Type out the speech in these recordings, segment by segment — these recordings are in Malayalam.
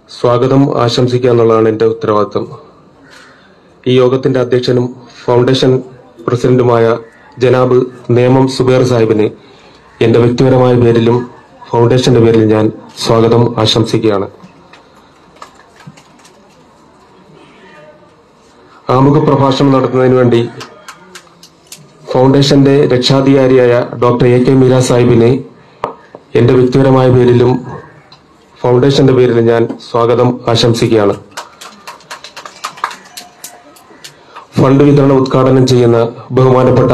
സ്വാഗതം ആശംസിക്കുക എന്നുള്ളതാണ് എന്റെ ഉത്തരവാദിത്തം ഈ യോഗത്തിന്റെ അധ്യക്ഷനും ഫൗണ്ടേഷൻ പ്രസിഡന്റുമായ ജനാബ് നേമം സുബേർ സാഹിബിന് എന്റെ വ്യക്തിപരമായ പേരിലും ഫൗണ്ടേഷന്റെ പേരിലും ഞാൻ സ്വാഗതം ആശംസിക്കുകയാണ് ആമുഖ പ്രഭാഷണം നടത്തുന്നതിന് വേണ്ടി ഫൗണ്ടേഷന്റെ രക്ഷാധികാരിയായ ഡോക്ടർ എ കെ മീര സാഹിബിനെ എന്റെ വ്യക്തിപരമായ പേരിലും ഫൗണ്ടേഷന്റെ പേരിലും ഞാൻ സ്വാഗതം ആശംസിക്കുകയാണ് ഫണ്ട് വിതരണം ഉദ്ഘാടനം ചെയ്യുന്ന ബഹുമാനപ്പെട്ട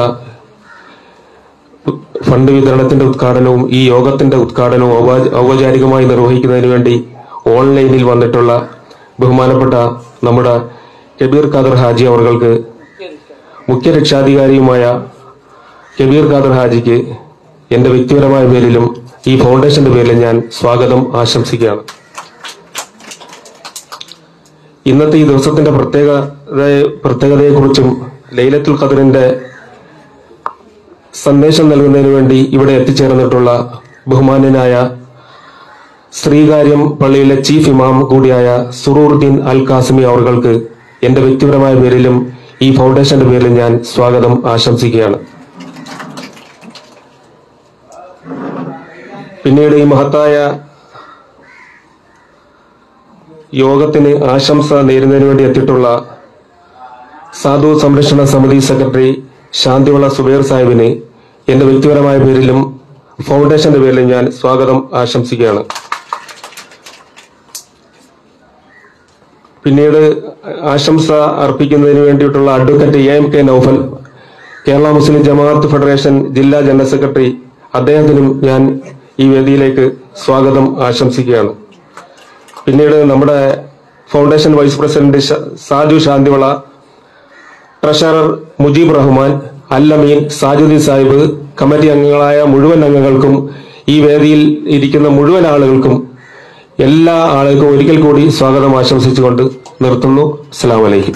ഫണ്ട് വിതരണത്തിന്റെ ഉദ്ഘാടനവും ഈ യോഗത്തിന്റെ ഉദ്ഘാടനവും ഔപ- ഔപചാരികമായി നിർവഹിക്കുന്നതിന് വേണ്ടി ഓൺലൈനിൽ വന്നിട്ടുള്ള ബഹുമാനപ്പെട്ട നമ്മുടെ കബീർ ഖാദർ ഹാജി അവർക്ക് മുഖ്യ രക്ഷാധികാരിയുമായ കബീർ ഖാദർ ഹാജിക്ക് എന്റെ വ്യക്തിപരമായ പേരിലും ഈ ഫൗണ്ടേഷന്റെ പേരിലും ഞാൻ സ്വാഗതം ആശംസിക്കുകയാണ് ഇന്നത്തെ ഈ ദിവസത്തിന്റെ പ്രത്യേകത പ്രത്യേകതയെക്കുറിച്ചും ലൈലത്തുൽ ഖദറിന്റെ സന്ദേശം നൽകുന്നതിന് വേണ്ടി ഇവിടെ എത്തിച്ചേർന്നിട്ടുള്ള ബഹുമാന്യനായ ശ്രീകാര്യം പള്ളിയിലെ ചീഫ് ഇമാം കൂടിയായ സുറൂർദ്ദീൻ അൽ കാസിമി അവർക്ക് എന്റെ വ്യക്തിപരമായ പേരിലും ഈ ഫൗണ്ടേഷന്റെ പേരിലും ഞാൻ സ്വാഗതം ആശംസിക്കുകയാണ് പിന്നീട് ഈ മഹത്തായ യോഗത്തിന് ആശംസ നേരുന്നതിന് വേണ്ടി എത്തിയിട്ടുള്ള സാധു സംരക്ഷണ സമിതി സെക്രട്ടറി ശാന്തിവള സുബേർ സാഹിബിന് എന്റെ വ്യക്തിപരമായ പേരിലും ഫൗണ്ടേഷന്റെ പേരിലും ഞാൻ സ്വാഗതം ആശംസിക്കുകയാണ് പിന്നീട് ആശംസ അർപ്പിക്കുന്നതിന് വേണ്ടിയിട്ടുള്ള advocate A M K Naufal Kerala Muslim Jamaath federation ജില്ലാ ജനറൽ സെക്രട്ടറി അദ്ദേഹത്തിനും ഞാൻ ഈ വേദിയിലേക്ക് സ്വാഗതം ആശംസിക്കുകയാണ് പിന്നീട് നമ്മുടെ ഫൗണ്ടേഷൻ വൈസ് പ്രസിഡന്റ് ഷ- സാജു ശാന്തിവള ട്രഷറർ മുജീബ് റഹ്മാൻ അല്ലമീൻ സാജുദ്ദീൻ സാഹിബ് കമ്മിറ്റി അംഗങ്ങളായ മുഴുവൻ അംഗങ്ങൾക്കും ഈ വേദിയിൽ ഇരിക്കുന്ന മുഴുവൻ ആളുകൾക്കും എല്ലാ ആളുകൾക്കും ഒരിക്കൽ കൂടി സ്വാഗതം ആശംസിച്ചുകൊണ്ട് നിർത്തുന്നു അസ്സലാമു അലൈക്കും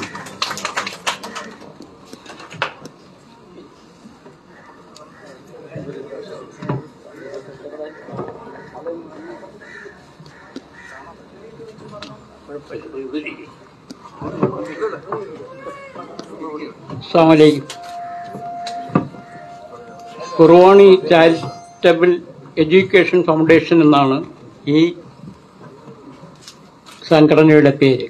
അസ്സാമലൈക്കും കുർവാണി ചാരിറ്റബിൾ എഡ്യൂക്കേഷൻ ഫൗണ്ടേഷൻ എന്നാണ് ഈ സംഘടനയുടെ പേര്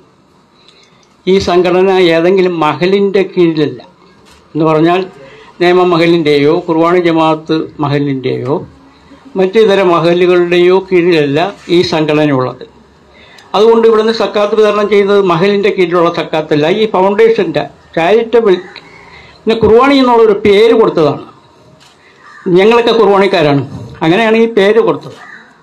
ഈ സംഘടന ഏതെങ്കിലും മഹലിൻ്റെ കീഴിലല്ല എന്ന് പറഞ്ഞാൽ നിയമ മഹലിൻ്റെയോ കുർവാണി ജമാഅത്ത് മഹലിൻ്റെയോ മറ്റിതര മഹലുകളുടെയോ കീഴിലല്ല ഈ സംഘടനയുള്ളത് അതുകൊണ്ട് ഇവിടുന്ന് സക്കാത്ത് വിതരണം ചെയ്യുന്നത് മഹലിന്റെ കീഴിലുള്ള സക്കാത്തല്ല ഈ ഫൗണ്ടേഷന്റെ ചാരിറ്റബിൾ പിന്നെ കുർവാണി എന്നുള്ളൊരു പേര് കൊടുത്തതാണ് ഞങ്ങളൊക്കെ കുർവാണിക്കാരാണ് അങ്ങനെയാണ് ഈ പേര് കൊടുത്തത്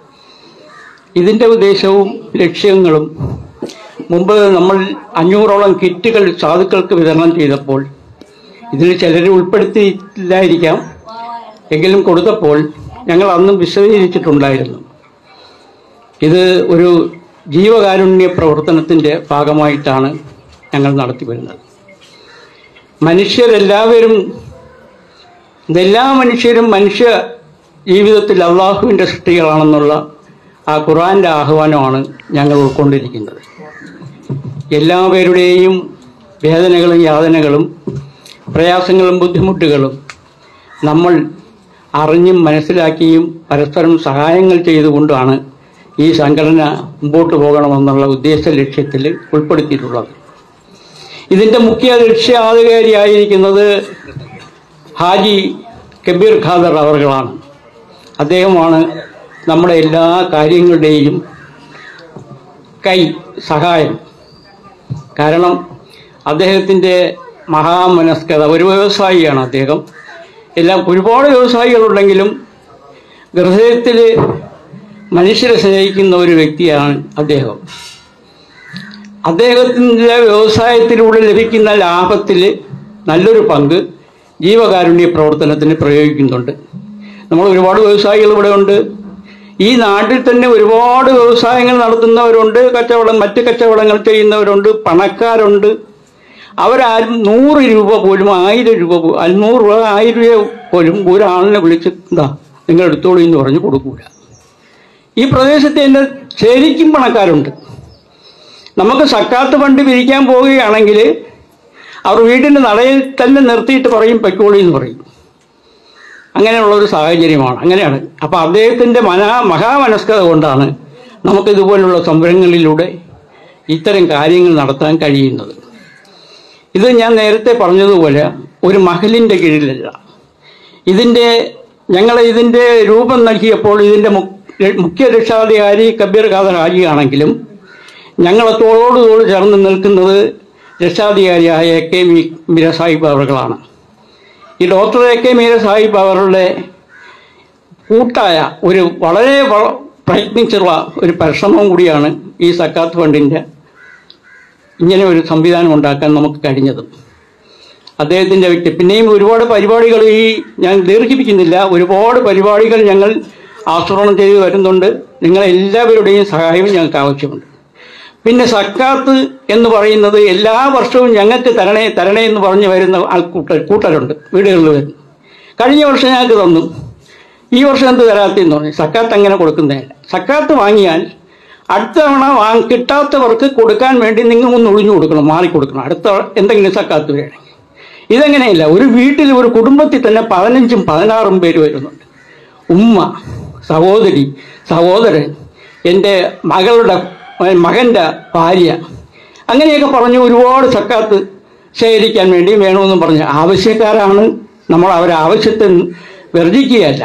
ഇതിന്റെ ഉദ്ദേശവും ലക്ഷ്യങ്ങളും മുമ്പ് നമ്മൾ അഞ്ഞൂറോളം കിറ്റുകൾ സാധുക്കൾക്ക് വിതരണം ചെയ്തപ്പോൾ ഇതിൽ ചിലർ ഉൾപ്പെടുത്തിയില്ലായിരിക്കാം എങ്കിലും കൊടുത്തപ്പോൾ ഞങ്ങൾ അന്നും വിശദീകരിച്ചിട്ടുണ്ടായിരുന്നു ഇത് ഒരു ജീവകാരുണ്യ പ്രവർത്തനത്തിന്റെ ഭാഗമായിട്ടാണ് ഞങ്ങൾ നടത്തി വരുന്നത് മനുഷ്യരെല്ലാവരും എല്ലാ മനുഷ്യരും മനുഷ്യ ജീവിതത്തിൽ അള്ളാഹുവിൻ്റെ സൃഷ്ടികളാണെന്നുള്ള ആ ഖുറാന്റെ ആഹ്വാനമാണ് ഞങ്ങൾ ഉൾക്കൊണ്ടിരിക്കുന്നത് എല്ലാവരുടെയും വേദനകളും യാതനകളും പ്രയാസങ്ങളും ബുദ്ധിമുട്ടുകളും നമ്മൾ അറിഞ്ഞും മനസ്സിലാക്കിയും പരസ്പരം സഹായങ്ങൾ ചെയ്തുകൊണ്ടാണ് ഈ സംഘടന മുമ്പോട്ട് പോകണമെന്നുള്ള ഉദ്ദേശ ലക്ഷ്യത്തിൽ ഉൾപ്പെടുത്തിയിട്ടുള്ളത് ഇതിന്റെ മുഖ്യ ലക്ഷ്യാധികാരിയായിരിക്കുന്നത് ഹാജി കബീർ ഖാദർ അവർകളാണ് അദ്ദേഹമാണ് നമ്മുടെ എല്ലാ കാര്യങ്ങളുടെയും കൈ സഹായം കാരണം അദ്ദേഹത്തിൻ്റെ മഹാമനസ്കത ഒരു വ്യവസായിയാണ് അദ്ദേഹം എല്ലാം ഒരുപാട് വ്യവസായികളുണ്ടെങ്കിലും ഹൃദയത്തിൽ മനുഷ്യരെ സ്നേഹിക്കുന്ന ഒരു വ്യക്തിയാണ് അദ്ദേഹം അദ്ദേഹത്തിൻ്റെ വ്യവസായത്തിലൂടെ ലഭിക്കുന്ന ലാഭത്തിൽ നല്ലൊരു പങ്ക് ജീവകാരുണ്യ പ്രവർത്തനത്തിന് പ്രയോഗിക്കുന്നുണ്ട് നമ്മൾ ഒരുപാട് വ്യവസായികൾ ഇവിടെ ഉണ്ട് ഈ നാട്ടിൽ തന്നെ ഒരുപാട് വ്യവസായങ്ങൾ നടത്തുന്നവരുണ്ട് കച്ചവടം മറ്റ് കച്ചവടങ്ങൾ ചെയ്യുന്നവരുണ്ട് പണക്കാരുണ്ട് അവരാരും നൂറ് രൂപ പോലും ആയിരം രൂപ പോ- നൂറ് രൂപ ആയിരം രൂപ പോലും ഒരാളിനെ വിളിച്ച് എന്താ നിങ്ങൾ എടുത്തോളൂ എന്ന് പറഞ്ഞ് കൊടുക്കൂല ഈ പ്രദേശത്ത് തന്നെ ശരിക്കും പണക്കാരുണ്ട് നമുക്ക് സക്കാത്ത് ഫണ്ട് പിരിക്കാൻ പോവുകയാണെങ്കിൽ അവർ വീടിൻ്റെ നടയിൽ തന്നെ നിർത്തിയിട്ട് പറയും പെക്കോളി എന്ന് പറയും അങ്ങനെയുള്ള ഒരു സാഹചര്യമാണ് അങ്ങനെയാണ് അപ്പോൾ അദ്ദേഹത്തിൻ്റെ മനാ മഹാമനസ്കത കൊണ്ടാണ് നമുക്ക് ഇതുപോലുള്ള സംരംഭങ്ങളിലൂടെ ഇത്തരം കാര്യങ്ങൾ നടത്താൻ കഴിയുന്നത് ഇത് ഞാൻ നേരത്തെ പറഞ്ഞതുപോലെ ഒരു മഹലിൻ്റെ കീഴിലല്ല ഇതിൻ്റെ ഞങ്ങൾ ഇതിൻ്റെ രൂപം നൽകിയപ്പോൾ ഇതിൻ്റെ മു- മുഖ്യ രക്ഷാധികാരി കബീർ ഖാദർ ഹാജിയാണെങ്കിലും ഞങ്ങളെ തോളോട് ചേർന്ന് നിൽക്കുന്നത് രക്ഷാധികാരിയായ എ കെ മി മീര സാഹിബ് അവറുകളാണ് ഈ doctor A K Meera Sahib അവരുടെ കൂട്ടായ ഒരു വളരെ വ- പ്രയത്നിച്ചുള്ള ഒരു പരിശ്രമം കൂടിയാണ് ഈ സക്കാത്ത് ഫണ്ടിൻ്റെ ഇങ്ങനെ ഒരു സംവിധാനം ഉണ്ടാക്കാൻ നമുക്ക് കഴിഞ്ഞത് അദ്ദേഹത്തിൻ്റെ വ്യക്തി പിന്നെയും ഒരുപാട് പരിപാടികൾ ഈ ഞാൻ ദീർഘിപ്പിക്കുന്നില്ല ഒരുപാട് പരിപാടികൾ ഞങ്ങൾ ആസൂത്രണം ചെയ്ത് വരുന്നുണ്ട് നിങ്ങളെല്ലാവരുടെയും സഹായവും ഞങ്ങൾക്ക് ആവശ്യമുണ്ട് പിന്നെ സക്കാത്ത് എന്ന് പറയുന്നത് എല്ലാ വർഷവും ഞങ്ങൾക്ക് തരണേ തരണേ എന്ന് പറഞ്ഞ് വരുന്ന ആൾക്കൂട്ടർ കൂട്ടരുണ്ട് വീടുകളിൽ വരുന്നു കഴിഞ്ഞ വർഷം ഞങ്ങൾക്ക് തന്നു ഈ വർഷം എന്ത് തരാത്തെന്ന് പറഞ്ഞു സക്കാത്ത് അങ്ങനെ കൊടുക്കുന്നതല്ല സക്കാത്ത് വാങ്ങിയാൽ അടുത്ത തവണ വാങ്ങ കിട്ടാത്തവർക്ക് കൊടുക്കാൻ വേണ്ടി നിങ്ങൾ ഒന്ന് ഒഴിഞ്ഞു കൊടുക്കണം മാറി കൊടുക്കണം അടുത്ത എന്തെങ്കിലും സക്കാത്ത് വേണമെങ്കിൽ ഇതെങ്ങനെയില്ല ഒരു വീട്ടിൽ ഒരു കുടുംബത്തിൽ തന്നെ പതിനഞ്ചും പതിനാറും പേര് വരുന്നുണ്ട് ഉമ്മ സഹോദരി സഹോദരൻ എൻ്റെ മകളുടെ മകൻ്റെ ഭാര്യ അങ്ങനെയൊക്കെ പറഞ്ഞു ഒരുപാട് സക്കാത്ത് ശേഖരിക്കാൻ വേണ്ടി വേണമെന്നും പറഞ്ഞ് ആവശ്യക്കാരാണ് നമ്മൾ അവരെ ആവശ്യത്തെ വർജിക്കുകയല്ല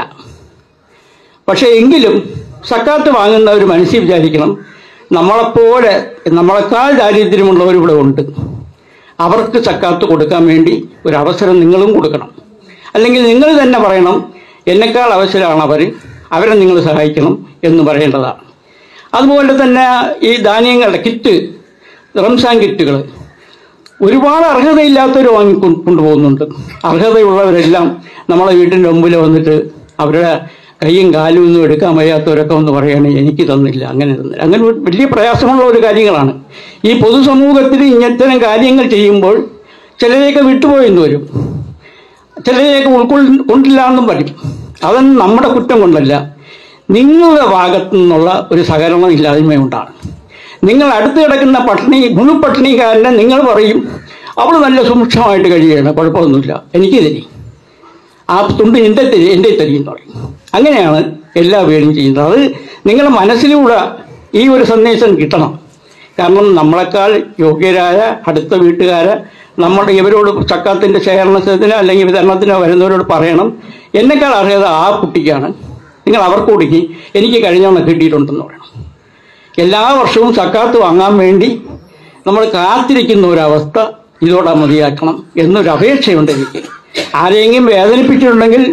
പക്ഷേ എങ്കിലും സക്കാത്ത് വാങ്ങുന്ന ഒരു മനസ്സിൽ വിചാരിക്കണം നമ്മളെപ്പോലെ നമ്മളെക്കാൾ ദാരിദ്ര്യമുള്ളവർ ഇവിടെ ഉണ്ട് അവർക്ക് സക്കാത്ത് കൊടുക്കാൻ വേണ്ടി ഒരു അവസരം നിങ്ങളും കൊടുക്കണം അല്ലെങ്കിൽ നിങ്ങൾ തന്നെ പറയണം എന്നെക്കാൾ അവസരമാണ് അവർ അവരെ നിങ്ങൾ സഹായിക്കണം എന്ന് പറയേണ്ടതാണ് അതുപോലെ തന്നെ ഈ ധാന്യങ്ങളുടെ കിറ്റ് റംസാൻ കിറ്റുകൾ ഒരുപാട് അർഹതയില്ലാത്തവർ വാങ്ങി കൊ- കൊണ്ടുപോകുന്നുണ്ട് അർഹതയുള്ളവരെല്ലാം നമ്മളെ വീട്ടിൻ്റെ മുമ്പിൽ വന്നിട്ട് അവരുടെ കൈയും കാലും ഒന്നും എടുക്കാൻ വയ്യാത്തവരൊക്കെ ഒന്ന് പറയുകയാണെങ്കിൽ എനിക്ക് തന്നില്ല അങ്ങനെ തന്നില്ല അങ്ങനെ ഒരു വലിയ പ്രയാസമുള്ള ഒരു കാര്യങ്ങളാണ് ഈ പൊതുസമൂഹത്തിൽ ഇങ്ങനത്തരം കാര്യങ്ങൾ ചെയ്യുമ്പോൾ ചിലരെയൊക്കെ വിട്ടുപോയെന്ന് വരും ചിലരെയൊക്കെ ഉൾക്കൊണ്ടില്ല എന്നും പറയും അതൊന്നും നമ്മുടെ കുറ്റം കൊണ്ടല്ല നിങ്ങളുടെ ഭാഗത്തു നിന്നുള്ള ഒരു സഹകരണം ഇല്ലായ്മയുണ്ടാണ് നിങ്ങൾ അടുത്ത് കിടക്കുന്ന പട്ടിണി മുഴുപട്ടിണിക്കാരനെ നിങ്ങൾ പറയും അവൾ നല്ല സൂക്ഷ്മമായിട്ട് കഴിയുകയാണ് കുഴപ്പമൊന്നുമില്ല എനിക്ക് തരി ആ തുണ്ട് എൻ്റെ തരി എൻ്റെ തരി എന്ന് പറയും അങ്ങനെയാണ് എല്ലാ പേരും ചെയ്യുന്നത് അത് നിങ്ങളുടെ മനസ്സിലൂടെ ഈ ഒരു സന്ദേശം കിട്ടണം കാരണം നമ്മളെക്കാൾ യോഗ്യരായ അടുത്ത വീട്ടുകാരെ നമ്മുടെ ഇവരോട് ചക്കാത്തിൻ്റെ ശേഖരണത്തിന് അല്ലെങ്കിൽ വിതരണത്തിനോ വരുന്നവരോട് പറയണം എന്നെക്കാൾ അറിയാതെ ആ കുട്ടിക്കാണ് നിങ്ങൾ അവർക്ക് കൊടുക്കി എനിക്ക് കഴിഞ്ഞവണ്ണം കിട്ടിയിട്ടുണ്ടെന്ന് പറയണം എല്ലാ വർഷവും സക്കാത്ത് വാങ്ങാൻ വേണ്ടി നമ്മൾ കാത്തിരിക്കുന്ന ഒരവസ്ഥ ഇതോടെ മതിയാക്കണം എന്നൊരു അപേക്ഷയുണ്ട് എനിക്ക് ആരെങ്കിലും വേദനിപ്പിച്ചിട്ടുണ്ടെങ്കിൽ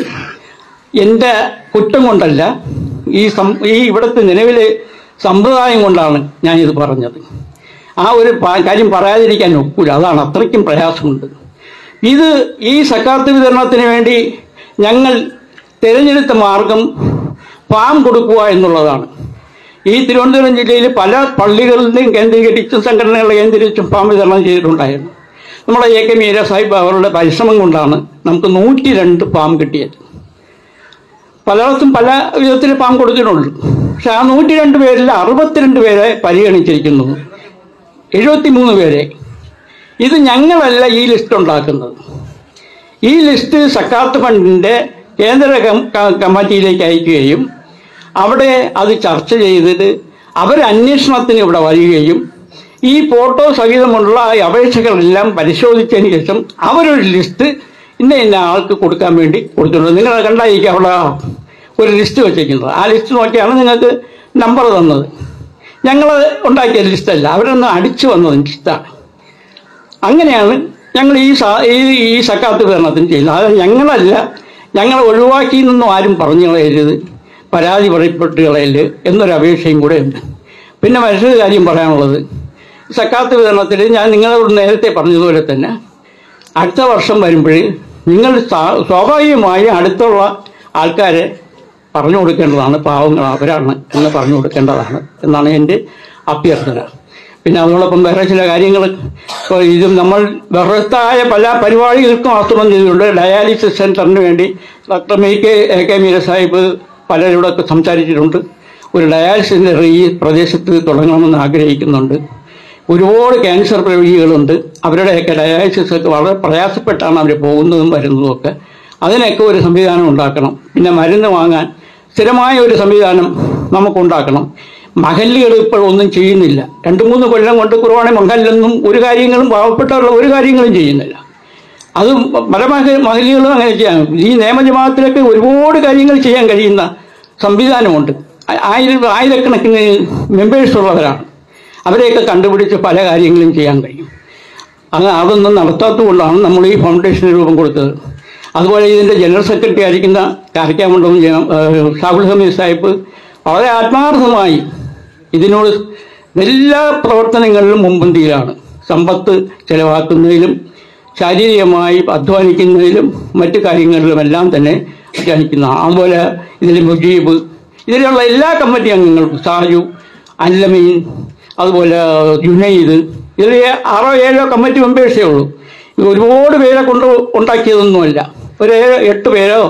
എൻ്റെ കുറ്റം കൊണ്ടല്ല ഈ സം ഈ ഇവിടുത്തെ നിലവിലെ സമ്പ്രദായം കൊണ്ടാണ് ഞാനിത് പറഞ്ഞത് ആ ഒരു പ- കാര്യം പറയാതിരിക്കാൻ ഒക്കൂല അതാണ് അത്രയ്ക്കും പ്രയാസമുണ്ട് ഇത് ഈ സക്കാത്ത് വിതരണത്തിന് വേണ്ടി ഞങ്ങൾ തിരഞ്ഞെടുത്ത മാർഗം പാം കൊടുക്കുക എന്നുള്ളതാണ് ഈ തിരുവനന്തപുരം ജില്ലയിൽ പല പള്ളികളിലെയും കേന്ദ്രീകരിച്ചും സംഘടനകളെ കേന്ദ്രീകരിച്ചും പാം വിതരണം ചെയ്തിട്ടുണ്ടായിരുന്നു നമ്മുടെ എ കെ മീര സാഹിബ് അവരുടെ പരിശ്രമം കൊണ്ടാണ് നമുക്ക് നൂറ്റി രണ്ട് പാം കിട്ടിയത് പലയിടത്തും പല വിധത്തിൽ പാം കൊടുത്തിട്ടുണ്ട് പക്ഷെ ആ നൂറ്റി രണ്ട് പേരിൽ അറുപത്തിരണ്ട് പേരെ പരിഗണിച്ചിരിക്കുന്നു എഴുപത്തിമൂന്ന് പേരെ ഇത് ഞങ്ങളല്ല ഈ ലിസ്റ്റ് ഉണ്ടാക്കുന്നത് ഈ ലിസ്റ്റ് സക്കാത്ത് ഫണ്ടിൻ്റെ കേന്ദ്ര കം- ക- കമ്മിറ്റിയിലേക്ക് അയക്കുകയും അവിടെ അത് ചർച്ച ചെയ്തിട്ട് അവർ അന്വേഷണത്തിന് ഇവിടെ വരികയും ഈ ഫോട്ടോ സഹിതമുള്ള ഈ അപേക്ഷകളെല്ലാം പരിശോധിച്ചതിന് ശേഷം അവരൊരു ലിസ്റ്റ് ഇന്ന ഇന്ന ആൾക്ക് കൊടുക്കാൻ വേണ്ടി കൊടുത്തിട്ടുണ്ട് നിങ്ങൾ കണ്ടായിരിക്കും അവിടെ ഒരു ലിസ്റ്റ് വെച്ചിരിക്കുന്നത് ആ ലിസ്റ്റ് നോക്കിയാണ് നിങ്ങൾക്ക് നമ്പർ തന്നത് ഞങ്ങൾ ഉണ്ടാക്കിയ ലിസ്റ്റല്ല അവരൊന്ന് അടിച്ചു വന്നത് ലിസ്റ്റാണ് അങ്ങനെയാണ് ഞങ്ങൾ ഈ സ- ഈ ഈ സക്കാത്ത് വിതരണത്തിന് ചെയ്യുന്നത് അത് ഞങ്ങളല്ല ഞങ്ങൾ ഒഴിവാക്കി എന്നൊന്നും ആരും പറഞ്ഞു കളയരുത് പരാതി പറയപ്പെട്ട് കളയല് എന്നൊരു അപേക്ഷയും കൂടെ ഉണ്ട് പിന്നെ മറ്റൊരു കാര്യം പറയാനുള്ളത് സക്കാത്ത് വിതരണത്തിൽ ഞാൻ നിങ്ങളോട് നേരത്തെ പറഞ്ഞതുപോലെ തന്നെ അടുത്ത വർഷം വരുമ്പോൾ നിങ്ങൾ സാ- സ്വാഭാവികമായി അടുത്തുള്ള ആൾക്കാരെ പറഞ്ഞു കൊടുക്കേണ്ടതാണ് പാവങ്ങൾ അവരാണ് എന്ന് പറഞ്ഞു കൊടുക്കേണ്ടതാണ് എന്നാണ് എൻ്റെ അഭ്യർത്ഥന പിന്നെ അതോടൊപ്പം വേറെ ചില കാര്യങ്ങൾ ഇപ്പോൾ ഇത് നമ്മൾ ബൃഹത്തായ പല പരിപാടികൾക്കും ആസൂത്രണം ചെയ്തിട്ടുണ്ട് ഡയാലിസിസ് സെൻറ്ററിന് വേണ്ടി ഡോക്ടർ മേ K A K Meera Sahib പലരോടൊക്കെ സംസാരിച്ചിട്ടുണ്ട് ഒരു ഡയാലിസിസ് സെൻറ്റർ ഈ പ്രദേശത്ത് തുടങ്ങണമെന്ന് ആഗ്രഹിക്കുന്നുണ്ട് ഒരുപാട് ക്യാൻസർ രോഗികളുണ്ട് അവരുടെയൊക്കെ ഡയാലിസിസ് ഒക്കെ വളരെ പ്രയാസപ്പെട്ടാണ് അവർ പോകുന്നതും വരുന്നതും ഒക്കെ അതിനൊക്കെ ഒരു സംവിധാനം ഉണ്ടാക്കണം പിന്നെ മരുന്ന് വാങ്ങാൻ സ്ഥിരമായ ഒരു സംവിധാനം നമുക്കുണ്ടാക്കണം മഹല്ലുകൾ ഇപ്പോഴൊന്നും ചെയ്യുന്നില്ല രണ്ട് മൂന്ന് കൊല്ലം കൊണ്ട് കുറവാണെങ്കിൽ മഹല്ലൊന്നും ഒരു കാര്യങ്ങളും പാവപ്പെട്ടവരുള്ള ഒരു കാര്യങ്ങളും ചെയ്യുന്നില്ല അത് പല മഹ മഹല്ലുകളും അങ്ങനെ ചെയ്യാം ഈ നിയമജമാത്തിലൊക്കെ ഒരുപാട് കാര്യങ്ങൾ ചെയ്യാൻ കഴിയുന്ന സംവിധാനമുണ്ട് ആ- ആയിരം ആയിരക്കണക്കിന് മെമ്പേഴ്സ് ഉള്ളവരാണ് അവരെയൊക്കെ കണ്ടുപിടിച്ച് പല കാര്യങ്ങളും ചെയ്യാൻ കഴിയും അത് അതൊന്നും നടത്താത്തതുകൊണ്ടാണ് നമ്മൾ ഈ ഫൗണ്ടേഷന് രൂപം കൊടുത്തത് അതുപോലെ ഇതിൻ്റെ ജനറൽ സെക്രട്ടറി ആയിരിക്കുന്ന കാരക്കാമണ്ഡലം ഷാഹുൽ ഹമീദ് സാഹിബ് വളരെ ആത്മാർത്ഥമായി ഇതിനോട് എല്ലാ പ്രവർത്തനങ്ങളിലും മുൻപന്തിയിലാണ് സമ്പത്ത് ചെലവാക്കുന്നതിലും ശാരീരികമായി അധ്വാനിക്കുന്നതിലും മറ്റു കാര്യങ്ങളിലുമെല്ലാം തന്നെ അധ്വാനിക്കുന്നതാണ് അതുപോലെ ഇതിൽ മുജീബ് ഇതിലുള്ള എല്ലാ കമ്മിറ്റി അംഗങ്ങൾക്കും സാജു അല്ലമീൻ അതുപോലെ ജുനൈദ് ഇതിൽ ആറോ ഏഴോ കമ്മിറ്റി മെമ്പേഴ്സേ ഉള്ളൂ ഇത് ഒരുപാട് പേരെ കൊണ്ട് ഉണ്ടാക്കിയതൊന്നുമല്ല ഒരു ഏഴ് എട്ട് പേരോ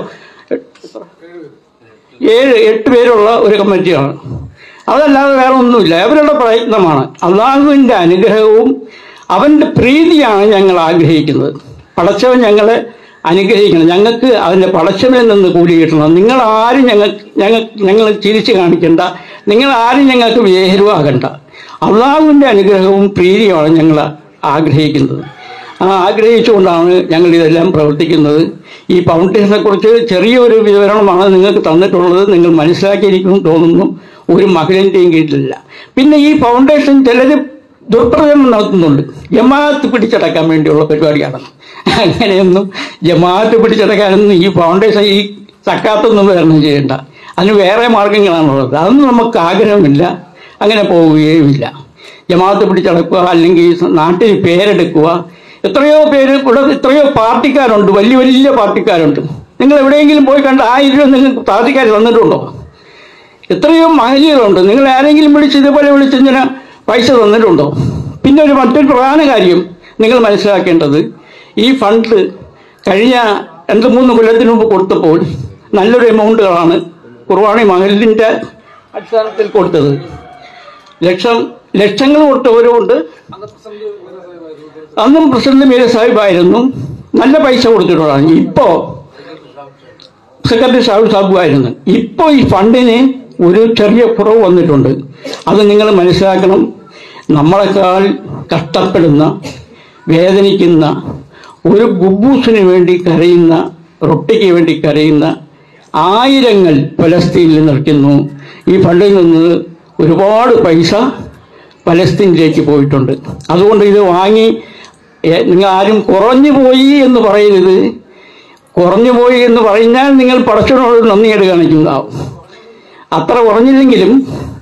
ഏഴ് എട്ട് പേരുള്ള ഒരു കമ്മിറ്റിയാണ് അതല്ലാതെ വേറെ ഒന്നുമില്ല അവരുടെ പ്രയത്നമാണ് അള്ളാഹുവിൻ്റെ അനുഗ്രഹവും അവൻ്റെ പ്രീതിയാണ് ഞങ്ങൾ ആഗ്രഹിക്കുന്നത് പടച്ചവൻ ഞങ്ങളെ അനുഗ്രഹിക്കണം ഞങ്ങൾക്ക് അതിൻ്റെ പടച്ചവനിൽ നിന്ന് കൂലി കിട്ടണം നിങ്ങൾ ആരും ഞങ്ങൾ ഞങ്ങൾ ഞങ്ങൾ ചിരിച്ച് കാണിക്കണ്ട നിങ്ങൾ ആരും ഞങ്ങൾക്ക് വേരുവാകണ്ട അള്ളാഹുവിൻ്റെ അനുഗ്രഹവും പ്രീതിയുമാണ് ഞങ്ങൾ ആഗ്രഹിക്കുന്നത് ആ ആഗ്രഹിച്ചുകൊണ്ടാണ് ഞങ്ങൾ ഇതെല്ലാം പ്രവർത്തിക്കുന്നത് ഈ ഫൗണ്ടേഷനെ കുറിച്ച് ചെറിയൊരു വിവരണമാണ് നിങ്ങൾക്ക് തന്നിട്ടുള്ളത് നിങ്ങൾ മനസ്സിലാക്കിയിരിക്കും തോന്നുന്നു ഒരു മകളിൻ്റെയും കീഴിലില്ല പിന്നെ ഈ ഫൗണ്ടേഷൻ ചിലർ ദുർപ്രചരണം നടത്തുന്നുണ്ട് ജമാഅത്ത് പിടിച്ചടക്കാൻ വേണ്ടിയുള്ള പരിപാടിയാണ് അങ്ങനെയൊന്നും ജമാഅത്ത് പിടിച്ചടക്കാനൊന്നും ഈ ഫൗണ്ടേഷൻ ഈ സക്കാത്തൊന്നും വിതരണം ചെയ്യണ്ട അതിന് വേറെ മാർഗങ്ങളാണുള്ളത് അതൊന്നും നമുക്ക് ആഗ്രഹമില്ല അങ്ങനെ പോവുകയുമില്ല ജമാഅത്ത് പിടിച്ചടക്കുക അല്ലെങ്കിൽ നാട്ടിൽ പേരെടുക്കുക എത്രയോ പേര് ഇവിടെ എത്രയോ പാർട്ടിക്കാരുണ്ട് വലിയ വലിയ പാർട്ടിക്കാരുണ്ട് നിങ്ങൾ എവിടെയെങ്കിലും പോയി കണ്ട ആയിരം രൂപ നിങ്ങൾക്ക് പാർട്ടിക്കാർ തന്നിട്ടുണ്ടോ എത്രയോ മഹലികളുണ്ട് നിങ്ങൾ ആരെങ്കിലും വിളിച്ച് ഇതുപോലെ വിളിച്ച് ഇങ്ങനെ പൈസ തന്നിട്ടുണ്ടോ പിന്നെ ഒരു മറ്റൊരു പ്രധാന കാര്യം നിങ്ങൾ മനസ്സിലാക്കേണ്ടത് ഈ ഫണ്ട് കഴിഞ്ഞ രണ്ട് മൂന്ന് കൊല്ലത്തിന് മുമ്പ് കൊടുത്തപ്പോൾ നല്ലൊരു എമൗണ്ടുകളാണ് കുർബാണി മഹലിൻ്റെ അടിസ്ഥാനത്തിൽ കൊടുത്തത് ലക്ഷം ലക്ഷങ്ങൾ കൊടുത്തവരുമുണ്ട് അന്നും പ്രസിഡന്റ് മീര സാഹിബായിരുന്നു നല്ല പൈസ കൊടുത്തിട്ടുള്ളതാണ് ഇപ്പോ സെക്രട്ടറി ഷാഹു സാബുവായിരുന്നു ഇപ്പോൾ ഈ ഫണ്ടിന് ഒരു ചെറിയ കുറവ് വന്നിട്ടുണ്ട് അത് നിങ്ങൾ മനസ്സിലാക്കണം നമ്മളെക്കാൾ കഷ്ടപ്പെടുന്ന വേദനിക്കുന്ന ഒരു ഗുബൂസിന് വേണ്ടി കരയുന്ന റൊട്ടിക്ക് വേണ്ടി കരയുന്ന ആയിരങ്ങൾ പലസ്തീനിൽ നിൽക്കുന്നു ഈ ഫണ്ടിൽ നിന്ന് ഒരുപാട് പൈസ പലസ്തീനിലേക്ക് പോയിട്ടുണ്ട് അതുകൊണ്ട് ഇത് വാങ്ങി ഏ- നിങ്ങൾ ആരും കുറഞ്ഞു പോയി എന്ന് പറയരുത് കുറഞ്ഞു പോയി എന്ന് പറഞ്ഞാൽ നിങ്ങൾ പടച്ചവനോട് നന്ദിയേട് കാണിക്കുന്നതാവും അത്ര കുറഞ്ഞില്ലെങ്കിലും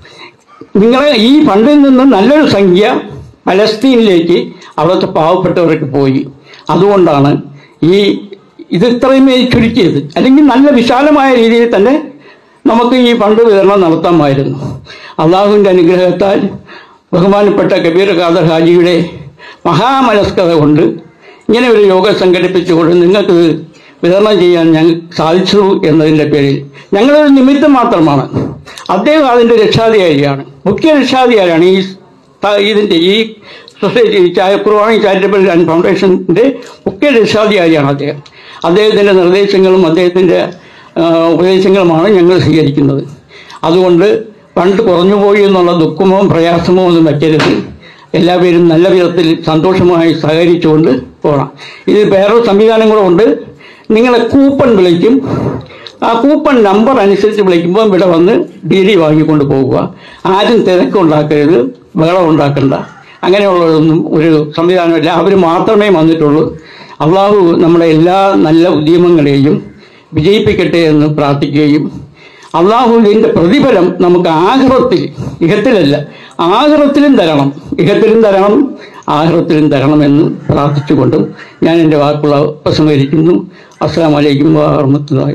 നിങ്ങളെ ഈ ഫണ്ടിൽ നിന്ന് നല്ലൊരു സംഖ്യ പലസ്തീനിലേക്ക് അവിടുത്തെ പാവപ്പെട്ടവർക്ക് പോയി അതുകൊണ്ടാണ് ഈ ഇത് ഇത്രയുമേ ചുരുക്കിയത് അല്ലെങ്കിൽ നല്ല വിശാലമായ രീതിയിൽ തന്നെ നമുക്ക് ഈ ഫണ്ട് വിതരണം നടത്താമായിരുന്നു അള്ളാഹുവിൻ്റെ അനുഗ്രഹത്താൽ ബഹുമാനപ്പെട്ട കബീർ ഖാദർ ഹാജിയുടെ മഹാമനസ്കത കൊണ്ട് ഇങ്ങനെ ഒരു യോഗം സംഘടിപ്പിച്ചുകൊണ്ട് നിങ്ങൾക്ക് വിതരണം ചെയ്യാൻ ഞങ്ങൾ സാധിച്ചു എന്നതിൻ്റെ പേരിൽ ഞങ്ങളൊരു നിമിത്തം മാത്രമാണ് അദ്ദേഹം അതിൻ്റെ രക്ഷാധികാരിയാണ് മുഖ്യ രക്ഷാധികാരിയാണ് ഈ ത- ഇതിൻ്റെ ഈ സൊസൈറ്റി ചായ- കുർബാനി ചാരിറ്റബിൾ ആൻഡ് ഫൗണ്ടേഷൻ്റെ മുഖ്യ രക്ഷാധികാരിയാണ് അദ്ദേഹം അദ്ദേഹത്തിൻ്റെ നിർദ്ദേശങ്ങളും അദ്ദേഹത്തിൻ്റെ ആ, ഉപദേശങ്ങളുമാണ് ഞങ്ങൾ സ്വീകരിക്കുന്നത് അതുകൊണ്ട് പണ്ട് കുറഞ്ഞുപോയി എന്നുള്ള ദുഃഖമോ പ്രയാസമോ ഒന്നും വയ്ക്കരുത് എല്ലാവരും നല്ല വിധത്തിൽ സന്തോഷമായി സഹകരിച്ചുകൊണ്ട് പോകണം ഇത് വേറൊരു സംവിധാനം കൂടെ ഉണ്ട് നിങ്ങളെ കൂപ്പൺ വിളിക്കും ആ കൂപ്പൺ നമ്പർ അനുസരിച്ച് വിളിക്കുമ്പോൾ ഇവിടെ വന്ന് ഡി ഡി വാങ്ങിക്കൊണ്ട് പോകുക ആരും തിരക്കുണ്ടാക്കരുത് ബഹളം ഉണ്ടാക്കണ്ട അങ്ങനെയുള്ളതൊന്നും ഒരു സംവിധാനമില്ല അവർ മാത്രമേ വന്നിട്ടുള്ളൂ അള്ളാഹു നമ്മുടെ എല്ലാ നല്ല ഉദ്യമങ്ങളെയും വിജയിപ്പിക്കട്ടെ എന്ന് പ്രാർത്ഥിക്കുകയും അള്ളാഹുവിൻ്റെ പ്രതിഫലം നമുക്ക് ആഗ്രഹത്തിൽ ഇഹത്തിലല്ല ആഗ്രഹത്തിലും തരണം ഇഹത്തിലും തരണം ആഗ്രഹത്തിലും തരണമെന്ന് പ്രാർത്ഥിച്ചുകൊണ്ടും ഞാൻ എൻ്റെ വാക്കുകൾ ഉപസംഹരിക്കുന്നു അസ്സാം വലൈക്കും വാഹമത്തുള്ളാഹി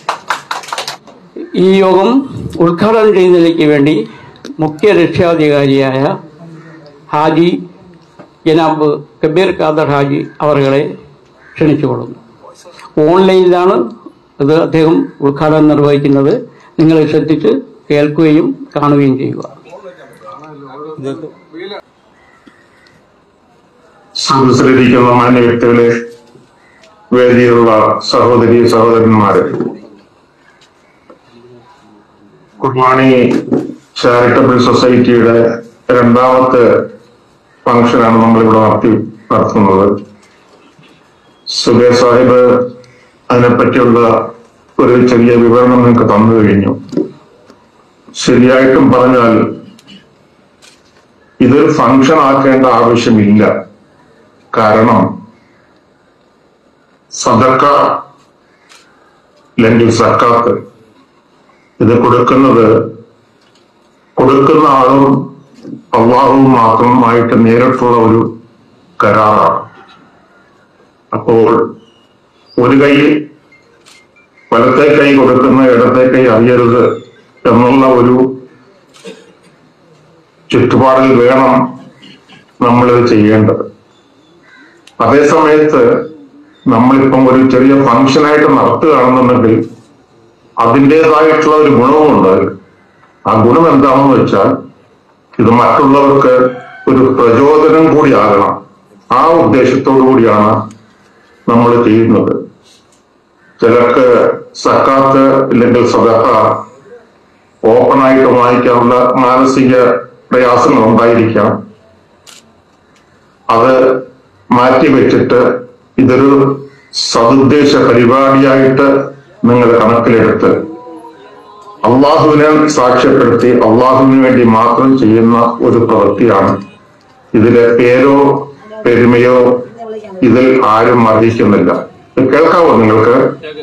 ഈ യോഗം ഉദ്ഘാടനം ചെയ്യുന്നതിലേക്ക് വേണ്ടി മുഖ്യ രക്ഷാധികാരിയായ ഹാജി ജനാബ് കബീർ ഖാദർ ഹാജി അവരുകളെ ക്ഷണിച്ചുകൊള്ളുന്നു ഓൺലൈനിലാണ് ഇത് അദ്ദേഹം ഉദ്ഘാടനം നിർവഹിക്കുന്നത് നിങ്ങൾ ശ്രദ്ധിച്ച് കേൾക്കുകയും കാണുകയും ചെയ്യുക സദസ്സിലിരിക്കുന്ന മാന്യ വ്യക്തികളെ വേദിയിലുള്ള സഹോദരി സഹോദരന്മാര് കുർബാണി ചാരിറ്റബിൾ സൊസൈറ്റിയുടെ രണ്ടാമത്തെ ഫംഗ്ഷനാണ് നമ്മളിവിടെ നടത്തി നടത്തുന്നത് സുബേ സാഹിബ് അതിനെപ്പറ്റിയുള്ള ഒരു ചെറിയ വിവരണം നിങ്ങൾക്ക് തന്നു കഴിഞ്ഞു ശരിയായിട്ടും പറഞ്ഞാൽ ഇതൊരു ഫംഗ്ഷൻ ആക്കേണ്ട ആവശ്യമില്ല കാരണം സദക്ക അല്ലെങ്കിൽ സക്കാത്ത് ഇത് കൊടുക്കുന്നത് കൊടുക്കുന്ന ആളും അള്ളാഹുവും മാത്രമായിട്ട് നേരിട്ടുള്ള ഒരു കരാറാണ് അപ്പോൾ ഒരു കൈ വലത്തെ കൈ കൊടുക്കുന്ന ഇടത്തെ കൈ അറിയരുത് എന്നുള്ള ഒരു ചുറ്റുപാടിൽ വേണം നമ്മളിത് ചെയ്യേണ്ടത് അതേ സമയത്ത് നമ്മളിപ്പം ഒരു ചെറിയ ഫംഗ്ഷനായിട്ട് നടത്തുകയാണെന്നുണ്ടെങ്കിൽ അതിൻ്റെതായിട്ടുള്ള ഒരു ഗുണവുമുണ്ട് അതിൽ. ആ ഗുണം എന്താണെന്ന് വെച്ചാൽ ഇത് മറ്റുള്ളവർക്ക് ഒരു പ്രചോദനം കൂടിയാകണം ആ ഉദ്ദേശത്തോടു കൂടിയാണ് നമ്മൾ ചെയ്യുന്നത് ചിലർക്ക് സക്കാത്ത് ഇല്ലെങ്കിൽ സദക്ക ഓപ്പണായിട്ട് വാങ്ങിക്കാനുള്ള മാനസിക പ്രയാസങ്ങൾ ഉണ്ടായിരിക്കാം അത് മാറ്റിവെച്ചിട്ട് ഇതൊരു സതുദ്ദേശ പരിപാടിയായിട്ട് നിങ്ങൾ കണക്കിലെടുത്ത് അള്ളാഹുവിനെ സാക്ഷ്യപ്പെടുത്തി അള്ളാഹുവിന് വേണ്ടി മാത്രം ചെയ്യുന്ന ഒരു പ്രവൃത്തിയാണ് ഇതിലെ പേരോ പെരുമയോ ഇതിൽ ആരും അറിയിക്കുന്നില്ല ഇത് കേൾക്കാവോ നിങ്ങൾക്ക്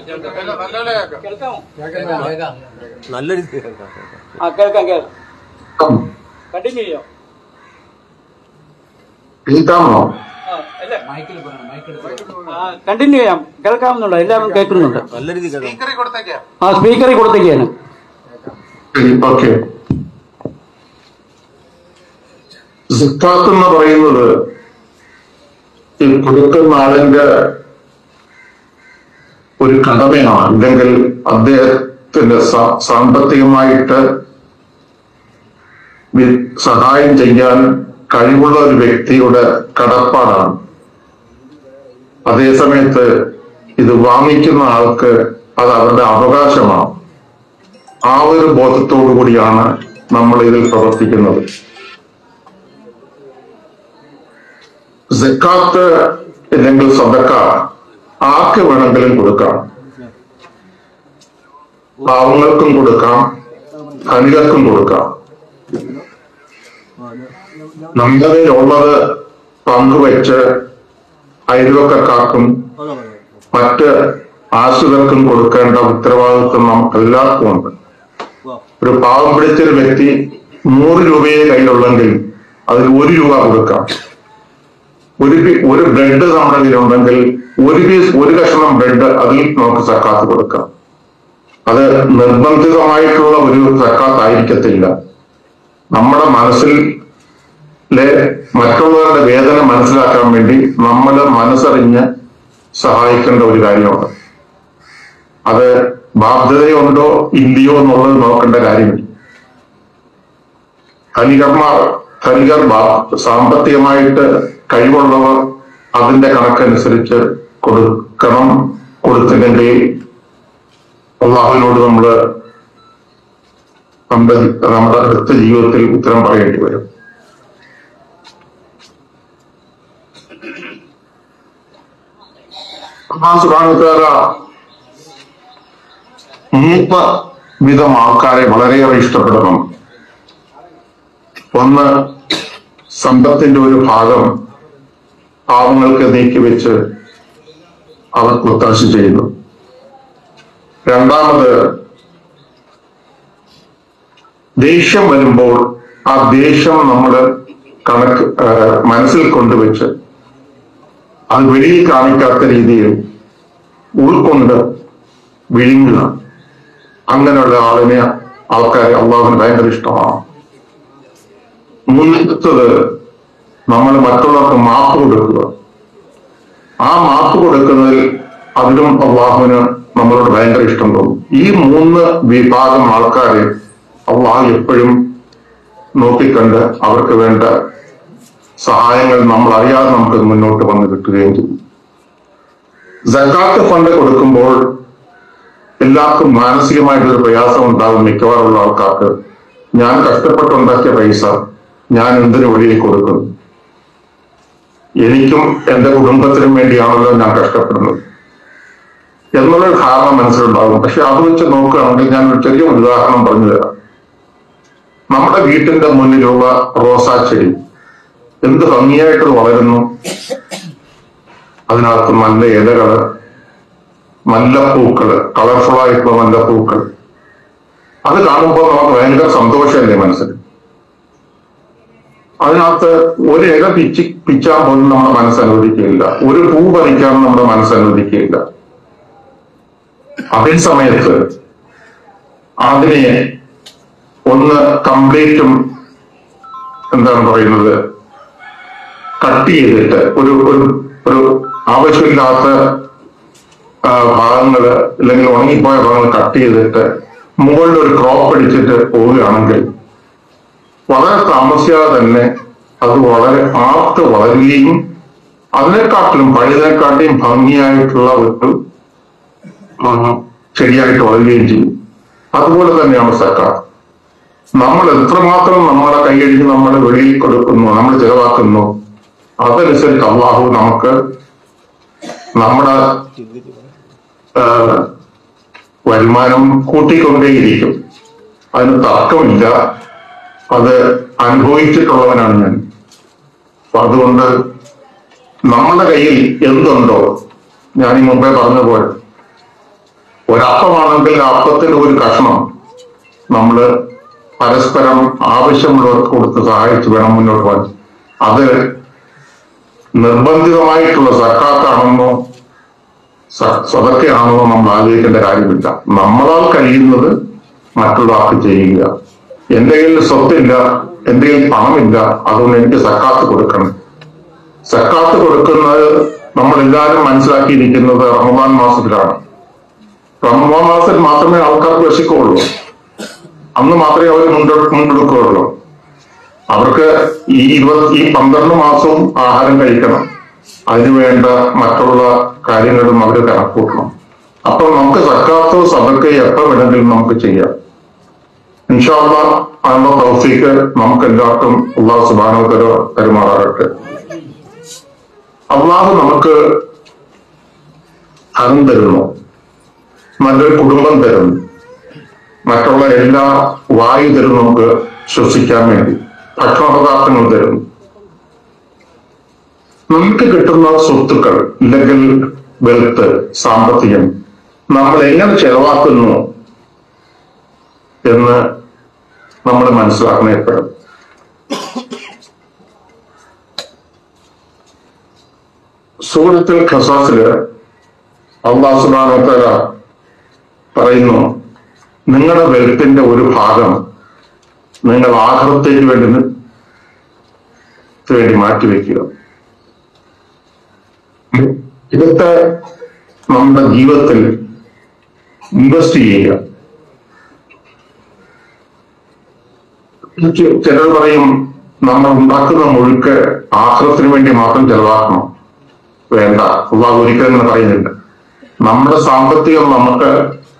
നല്ല രീതിയിൽ കേൾക്കാം ആ കേൾക്കാം കേൾക്കാം കണ്ടിന്യൂ ചെയ്യാം കേൾക്കാമോ കണ്ടിന്യൂ ചെയ്യാം കേൾക്കാവുന്നുണ്ട് എല്ലാവരും കേൾക്കുന്നുണ്ട് നല്ല രീതിയിൽ കേൾക്കാം ആ സ്പീക്കറിൽ കൊടുത്തേക്കാണ് ഓക്കെ സിദ്ധാർത്ഥ് എന്ന് പറയുന്നത് ഈ കൊടുക്കുന്ന ആളിന്റെ ഒരു കടമയാണ് അല്ലെങ്കിൽ അദ്ദേഹത്തിന്റെ സ- സാമ്പത്തികമായിട്ട് വി- സഹായം ചെയ്യാൻ കഴിവുള്ള ഒരു വ്യക്തിയുടെ കടപ്പാടാണ് അതേസമയത്ത് ഇത് വാങ്ങിക്കുന്ന ആൾക്ക് അത് അവരുടെ അവകാശമാണ് ആ ഒരു ബോധത്തോടു കൂടിയാണ് നമ്മൾ ഇതിൽ പ്രവർത്തിക്കുന്നത് സക്കാത്ത് അല്ലെങ്കിൽ സദക്ക ആർക്ക് വേണമെങ്കിലും കൊടുക്കാം പാവങ്ങൾക്കും കൊടുക്കാം ധനികർക്കും കൊടുക്കാം നമ്മുടെ കയ്യിലുള്ളത് പങ്കുവെച്ച് അയൽവക്കക്കാർക്കും മറ്റ് ആശ്രിതർക്കും കൊടുക്കേണ്ട ഉത്തരവാദിത്വം നമുക്ക് എല്ലാവർക്കും ഉണ്ട് ഒരു പാവം പിടിച്ചൊരു വ്യക്തി നൂറ് രൂപയെ കയ്യിലുള്ളെങ്കിൽ അതിൽ ഒരു രൂപ കൊടുക്കാം ഒരു പി- ഒരു ബ്രെഡ് നമ്മുടെ കയ്യിലുണ്ടെങ്കിൽ ഒരു പീസ് ഒരു കഷ്ണം ബ്രെഡ് അതിൽ നമുക്ക് സക്കാത്ത് കൊടുക്കാം അത് നിർബന്ധിതമായിട്ടുള്ള ഒരു സക്കാത്ത് ആയിരിക്കത്തില്ല നമ്മുടെ മനസ്സിൽ മറ്റുള്ളവരുടെ വേദന മനസ്സിലാക്കാൻ വേണ്ടി നമ്മൾ മനസ്സറിഞ്ഞ് സഹായിക്കേണ്ട ഒരു കാര്യമാണ് അത് ബാധ്യതയുണ്ടോ ഇല്ലയോ എന്നുള്ളത് നോക്കേണ്ട കാര്യമില്ല ധനികന്മാർ ധനികർ ബാ- സാമ്പത്തികമായിട്ട് കഴിവുള്ളവർ അതിന്റെ കണക്കനുസരിച്ച് കൊടുക്കണം കൊടുത്തില്ലെങ്കിൽ അള്ളാഹുവിനോട് നമ്മള് നമ്മുടെ നമ്മുടെ അടുത്ത ജീവിതത്തിൽ ഉത്തരം പറയേണ്ടി വരും അള്ളാഹു സുബ്ഹാനഹു വ തആല മൂന്ന് വിധം ആൾക്കാരെ വളരെയേറെ ഇഷ്ടപ്പെടുന്നു ഒന്ന് സമ്പത്തിന്റെ ഒരു ഭാഗം പാവങ്ങൾക്ക് നീക്കിവെച്ച് അവർക്ക് ഒത്താശ ചെയ്യുന്നു രണ്ടാമത് ദേഷ്യം വരുമ്പോൾ ആ ദേഷ്യം നമ്മൾ കണക്ക് ആ, മനസ്സിൽ കൊണ്ടുവച്ച് അത് വെളിയിൽ കാണിക്കാത്ത രീതിയിൽ ഉൾക്കൊണ്ട് വിഴുങ്ങുക അങ്ങനെയുള്ള ആളിനെ ആൾക്കാരെ അള്ളാഹുവിന് ഭയങ്കര ഇഷ്ടമാണ് മൂന്നാമത്തത് നമ്മൾ മറ്റുള്ളവർക്ക് മാപ്പ് കൊടുക്കുക ആ മാപ്പ് കൊടുക്കുന്നതിൽ അതിലും അള്ളാഹുവിന് നമ്മളോട് ഭയങ്കര ഇഷ്ടം തോന്നും ഈ മൂന്ന് വിഭാഗം ആൾക്കാരെ അള്ളാഹു എപ്പോഴും നോക്കിക്കണ്ട് അവർക്ക് വേണ്ട സഹായങ്ങൾ നമ്മൾ അറിയാതെ നമുക്ക് മുന്നോട്ട് വന്ന് കിട്ടുകയും ചെയ്യും ജക്കാത്ത് ഫണ്ട് കൊടുക്കുമ്പോൾ എല്ലാവർക്കും മാനസികമായിട്ടൊരു പ്രയാസം ഉണ്ടാകും മിക്കവാറുള്ള ആൾക്കാർക്ക് ഞാൻ കഷ്ടപ്പെട്ടുണ്ടാക്കിയ പൈസ ഞാൻ എന്തിനു വെളിയിൽ കൊടുക്കുന്നു എനിക്കും എന്റെ കുടുംബത്തിനും വേണ്ടിയാണല്ലോ ഞാൻ കഷ്ടപ്പെടുന്നത് എന്നുള്ളൊരു ധാരണ മനസ്സിലുണ്ടാകും പക്ഷെ അത് വെച്ച് നോക്കുകയാണെങ്കിൽ ഞാൻ ഒരു ചെറിയ ഉദാഹരണം പറഞ്ഞു തരാം നമ്മുടെ വീട്ടിന്റെ മുന്നിലുള്ള റോസാ ചെടി എന്ത് ഭംഗിയായിട്ട് വളരുന്നു അതിനകത്ത് നല്ല ഇലകള് നല്ല പൂക്കള് കളർഫുൾ ആയിട്ടുള്ള നല്ല പൂക്കൾ അത് കാണുമ്പോൾ നമുക്ക് ഭയങ്കര സന്തോഷമല്ലേ മനസ്സിൽ അതിനകത്ത് ഒരു ഇല പിച്ചി പിച്ചാൻ പോലും നമ്മുടെ മനസ്സനുവദിക്കുകയില്ല ഒരു പൂ പറിക്കാൻ നമ്മുടെ മനസ്സനുവദിക്കുകയില്ല അതേ സമയത്ത് അതിനെ ഒന്ന് കംപ്ലീറ്റും എന്താണ് പറയുന്നത് കട്ട് ചെയ്തിട്ട് ഒരു ഒരു ഒരു ആവശ്യമില്ലാത്ത ആ, ഭാഗങ്ങള് അല്ലെങ്കിൽ ഉണങ്ങിപ്പോയ ഭാഗങ്ങൾ കട്ട് ചെയ്തിട്ട് മുകളിൽ ഒരു ക്രോപ്പ് അടിച്ചിട്ട് പോവുകയാണെങ്കിൽ വളരെ താമസിയാതെ തന്നെ അത് വളരെ ആർത്ത് വളരുകയും അതിനെക്കാട്ടിലും പഴയതിനെക്കാട്ടിയും ഭംഗിയായിട്ടുള്ള ഒരു ആ, ചെടിയായിട്ട് വളരുകയും ചെയ്യും അതുപോലെ തന്നെയാണ് സർക്കാർ നമ്മൾ എത്രമാത്രം നമ്മുടെ കൈയടിച്ച് നമ്മൾ വെളിയിൽ കൊടുക്കുന്നു നമ്മൾ ചെലവാക്കുന്നു അതനുസരിച്ച് അള്ളാഹു നമുക്ക് നമ്മുടെ ആ, വരുമാനം കൂട്ടിക്കൊണ്ടേയിരിക്കും അതിന് തർക്കമില്ല അത് അനുഭവിച്ചിട്ടുള്ളവനാണ് ഞാൻ അപ്പൊ അതുകൊണ്ട് നമ്മുടെ കയ്യിൽ എന്തുണ്ടോ ഞാൻ ഈ മുമ്പേ പറഞ്ഞ പോലെ ഒരപ്പമാണെങ്കിൽ ആ അപ്പത്തിന്റെ ഒരു കഷ്ണം നമ്മൾ പരസ്പരം ആവശ്യമുള്ളവർക്ക് കൊടുത്ത് സഹായിച്ച് വേണം മുന്നോട്ട് പോകാൻ അത് നിർബന്ധിതമായിട്ടുള്ള സർക്കാർക്കാണെന്നോ സ്വതക്കെയാണെന്നോ നമ്മൾ ആഗ്രഹിക്കേണ്ട കാര്യമില്ല നമ്മളാൽ കഴിയുന്നത് മറ്റുള്ളവർക്ക് ചെയ്യുക എന്റെ കയ്യിൽ സ്വത്തില്ല എന്റെ കയ്യിൽ പണമില്ല അതുകൊണ്ട് എനിക്ക് സക്കാത്ത് കൊടുക്കണം സക്കാത്ത് കൊടുക്കുന്നത് നമ്മൾ എല്ലാവരും മനസ്സിലാക്കിയിരിക്കുന്നത് റമദാൻ മാസത്തിലാണ് റമദാൻ മാസത്തിൽ മാത്രമേ ആൾക്കാർക്ക് വിശക്കുള്ളൂ അന്ന് മാത്രമേ അവർ മുൻപ് മുൻപെടുക്കുകയുള്ളൂ അവർക്ക് ഈ ഇരുപത്തി ഈ പന്ത്രണ്ട് മാസവും ആഹാരം കഴിക്കണം അതിനുവേണ്ട മറ്റുള്ള കാര്യങ്ങളും അവർ കണക്കൂട്ടണം അപ്പൊ നമുക്ക് സക്കാത്തോ സദക്കയോ എപ്പോ വേണമെങ്കിലും നമുക്ക് ചെയ്യാം ഇൻഷാല്ല അതിനുള്ള തൗഫീക്ക് നമുക്ക് എല്ലാവർക്കും അള്ളാഹു സുബാനോ തരോ തരുമാറാകട്ടെ അള്ളാഹു നമുക്ക് ധനം തരുന്നു നല്ലൊരു കുടുംബം തരുന്നു മറ്റുള്ള എല്ലാ വായു തരും നമുക്ക് ശ്വസിക്കാൻ വേണ്ടി ഭക്ഷണ പദാർത്ഥങ്ങൾ തരുന്നു നമുക്ക് കിട്ടുന്ന സ്വത്തുക്കൾ ഇല്ലെങ്കിൽ വെൽത്ത് സാമ്പത്തികം നമ്മൾ എങ്ങനെ ചെലവാക്കുന്നു എന്ന് നമ്മൾ മനസ്സിലാക്കണം എപ്പോഴും സൂറത്തിൽ ഖസാസില് അള്ളാഹു സുബ്ഹാനഹു വ തആല പറയുന്നു നിങ്ങളുടെ വെൽത്തിന്റെ ഒരു ഭാഗം നിങ്ങൾ ആഹൃത്തേക്ക് വേണ്ടി നി- വേണ്ടി മാറ്റിവെക്കുക ഇതൊക്കെ നമ്മുടെ ജീവിതത്തിൽ ഇൻവെസ്റ്റ് ചെയ്യുക ചി- ചിലർ പറയും നമ്മൾ ഉണ്ടാക്കുന്ന മുഴുക്ക് ആഹ്ലത്തിന് വേണ്ടി മാത്രം ചെലവാക്കണം വേണ്ട അള്ളാഹ് ഒരിക്കലും അങ്ങനെ പറയുന്നില്ല നമ്മുടെ സാമ്പത്തികം നമുക്ക്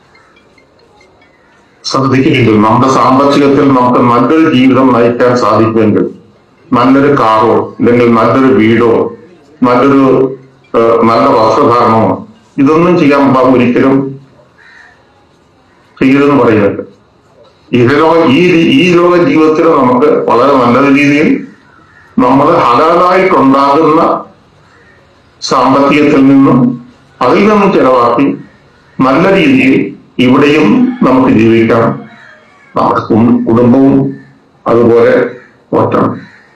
ശ്രദ്ധിക്കുമെങ്കിൽ നമ്മുടെ സാമ്പത്തികത്തിൽ നമുക്ക് നല്ലൊരു ജീവിതം നയിക്കാൻ സാധിക്കുമെങ്കിൽ നല്ലൊരു കാറോ അല്ലെങ്കിൽ നല്ലൊരു വീടോ നല്ലൊരു ഏഹ്, നല്ല വസ്ത്രധാരണമോ ഇതൊന്നും ചെയ്യാൻ അള്ളാഹ് ഒരിക്കലും ചെയ്യരുതെന്ന് പറയുന്നുണ്ട് ഇഹലോക ഈ രീ- ഈ ലോക ജീവിതത്തിൽ നമുക്ക് വളരെ നല്ല രീതിയിൽ നമ്മൾ ഹലാലായിട്ടുണ്ടാകുന്ന സാമ്പത്തികത്തിൽ നിന്നും അതിൽ നിന്നും ചെലവാക്കി നല്ല രീതിയിൽ ഇവിടെയും നമുക്ക് ജീവിക്കാം നമ്മുടെ കു- കുടുംബവും അതുപോലെ ഒറ്റണം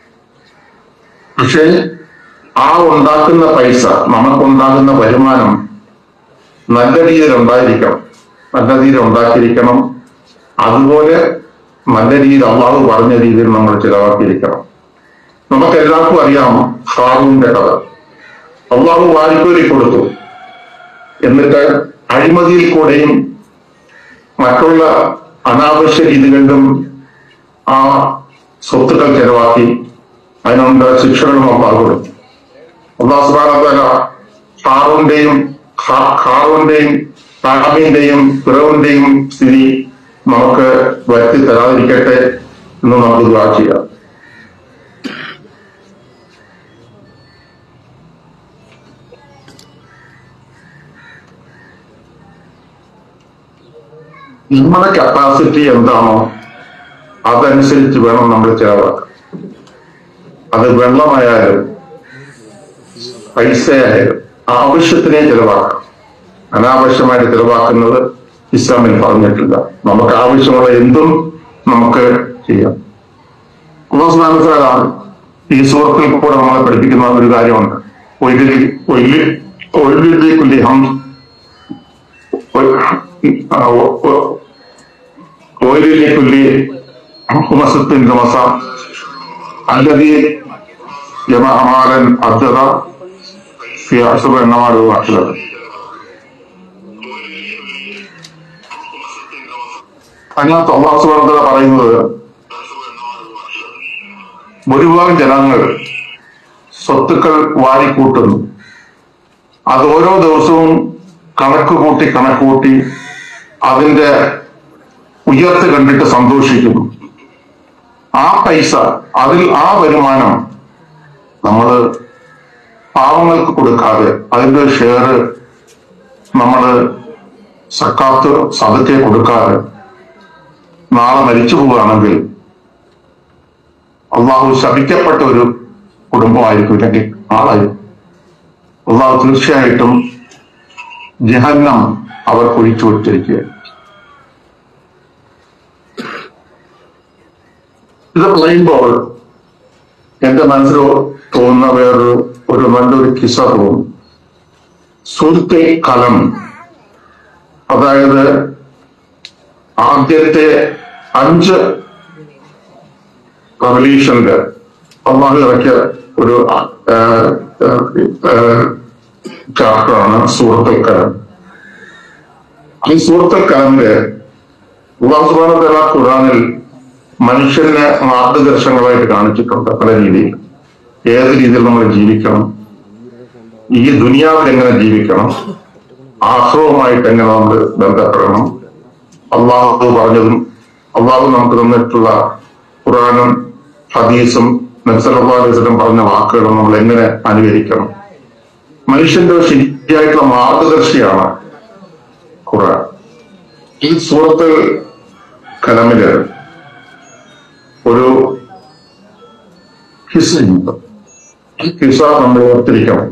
പക്ഷേ ആ ഉണ്ടാക്കുന്ന പൈസ നമുക്കുണ്ടാകുന്ന വരുമാനം നല്ല രീതിയിൽ ഉണ്ടായിരിക്കണം നല്ല രീതിയിൽ ഉണ്ടാക്കിയിരിക്കണം അതുപോലെ നല്ല രീതിയിൽ അള്ളാഹു പറഞ്ഞ രീതിയിൽ നമ്മൾ ചിലവാക്കിയിരിക്കണം നമുക്ക് എല്ലാവർക്കും അറിയാം ഹാറൂന്റെ കഥ അള്ളാഹു വാരിക്കോരി കൊടുത്തു എന്നിട്ട് അഴിമതിയിൽ കൂടെയും മറ്റുള്ള അനാവശ്യ രീതികളിലും ആ സ്വത്തുക്കൾ ചെലവാക്കി അതിനുണ്ട് ശിക്ഷകളും അള്ളാഹ് കൊടുക്കും അള്ളാഹു സുബാനത്തല ഹാറൂന്റെയും ഹാറൂന്റെയും റാബിന്റെയും പിറവിന്റെയും സ്ഥിതി നമുക്ക് വരുത്തി തരാതിരിക്കട്ടെ എന്ന് നമുക്ക് ദുആ ചെയ്യാം നമ്മുടെ കപ്പാസിറ്റി എന്താണോ അതനുസരിച്ച് വേണം നമ്മൾ ചെലവാക്കാൻ അത് വെള്ളമായാലും പൈസയായാലും ആവശ്യത്തിനെ ചെലവാക്കണം അനാവശ്യമായിട്ട് ചെലവാക്കുന്നത് ഇസ്ലാമിൽ പറഞ്ഞിട്ടില്ല നമുക്ക് ആവശ്യമുള്ള എന്തും നമുക്ക് ചെയ്യാം അള്ളാഹു സുബ്ഹാനഹു വ തആല ഈ സുഹൃത്തിൽ കൂടെ നമ്മളെ പഠിപ്പിക്കുന്ന ഒരു കാര്യമുണ്ട് ഒയിലി ഒയിലി ഒയിലിക്കുല്ലി ഹം ഒയിലിക്കുല്ലി ഹുമസത്തിൻ ഹുമസ الذي جمع مالا عددا في عشر انواع واحدة അതിനകത്ത് അള്ളാഹു സുബ്ഹാനഹു വ തആല പറയുന്നത് ഭൂരിഭാഗം ജനങ്ങൾ സ്വത്തുക്കൾ വാരിക്കൂട്ടുന്നു അത് ഓരോ ദിവസവും കണക്ക് കൂട്ടി കണക്ക് കൂട്ടി അതിന്റെ ഉയർത്ത് കണ്ടിട്ട് സന്തോഷിക്കുന്നു ആ പൈസ അതിൽ ആ വരുമാനം നമ്മൾ പാവങ്ങൾക്ക് കൊടുക്കാതെ അതിന്റെ ഷെയർ നമ്മൾ സക്കാത്ത് സദത്തെ കൊടുക്കാതെ നാളെ മരിച്ചു പോവുകയാണെങ്കിൽ അള്ളാഹു ശപിക്കപ്പെട്ട ഒരു കുടുംബമായിരിക്കും ഇല്ലെങ്കിൽ ആളായി അള്ളാഹു തീർച്ചയായിട്ടും ജഹന്നം അവർ കുഴിച്ചു വിട്ടിരിക്കുകയാണ് ഇത് പറയുമ്പോൾ എന്റെ മനസ്സിൽ തോന്നുന്ന വേറൊരു ഒരു നല്ലൊരു കിസ തോന്നും സുഹൃത്തെ കലം അതായത് ആദ്യത്തെ അഞ്ച് റവല്യൂഷനില് അള്ളാഹു ഇറക്കിയ ഒരു ചാപ്റ്ററാണ് സൂറത്തുൽ കലം ഈ സൂറത്തുൽ കലമില് അള്ളാഹു സുബ്ഹാനഹു വ തആല ഖുറാനിൽ മനുഷ്യനെ മാർഗദർശനങ്ങളായിട്ട് കാണിച്ചിട്ടുണ്ട് പല രീതിയിൽ ഏത് രീതിയിൽ നമ്മൾ ജീവിക്കണം ഈ ദുനിയാവിൽ എങ്ങനെ ജീവിക്കണം ആഹ്റവുമായിട്ട് എങ്ങനെ നമ്മൾ ബന്ധപ്പെടണം അള്ളാഹു പറഞ്ഞതും അള്ളാഹു നമുക്ക് തന്നിട്ടുള്ള ഖുറാനും ഹദീസും നബ്സലം പറഞ്ഞ വാക്കുകളും നമ്മൾ എങ്ങനെ അനുകരിക്കണം മനുഷ്യന്റെ ഒരു ശരിയായിട്ടുള്ള മാർഗദർശിയാണ് ഖുറാൻ ഈ സൂറത്ത് കലമില് ഒരു ഹിസ്സുണ്ട് ഈ ഹിസ നമ്മൾ ഓർത്തിരിക്കണം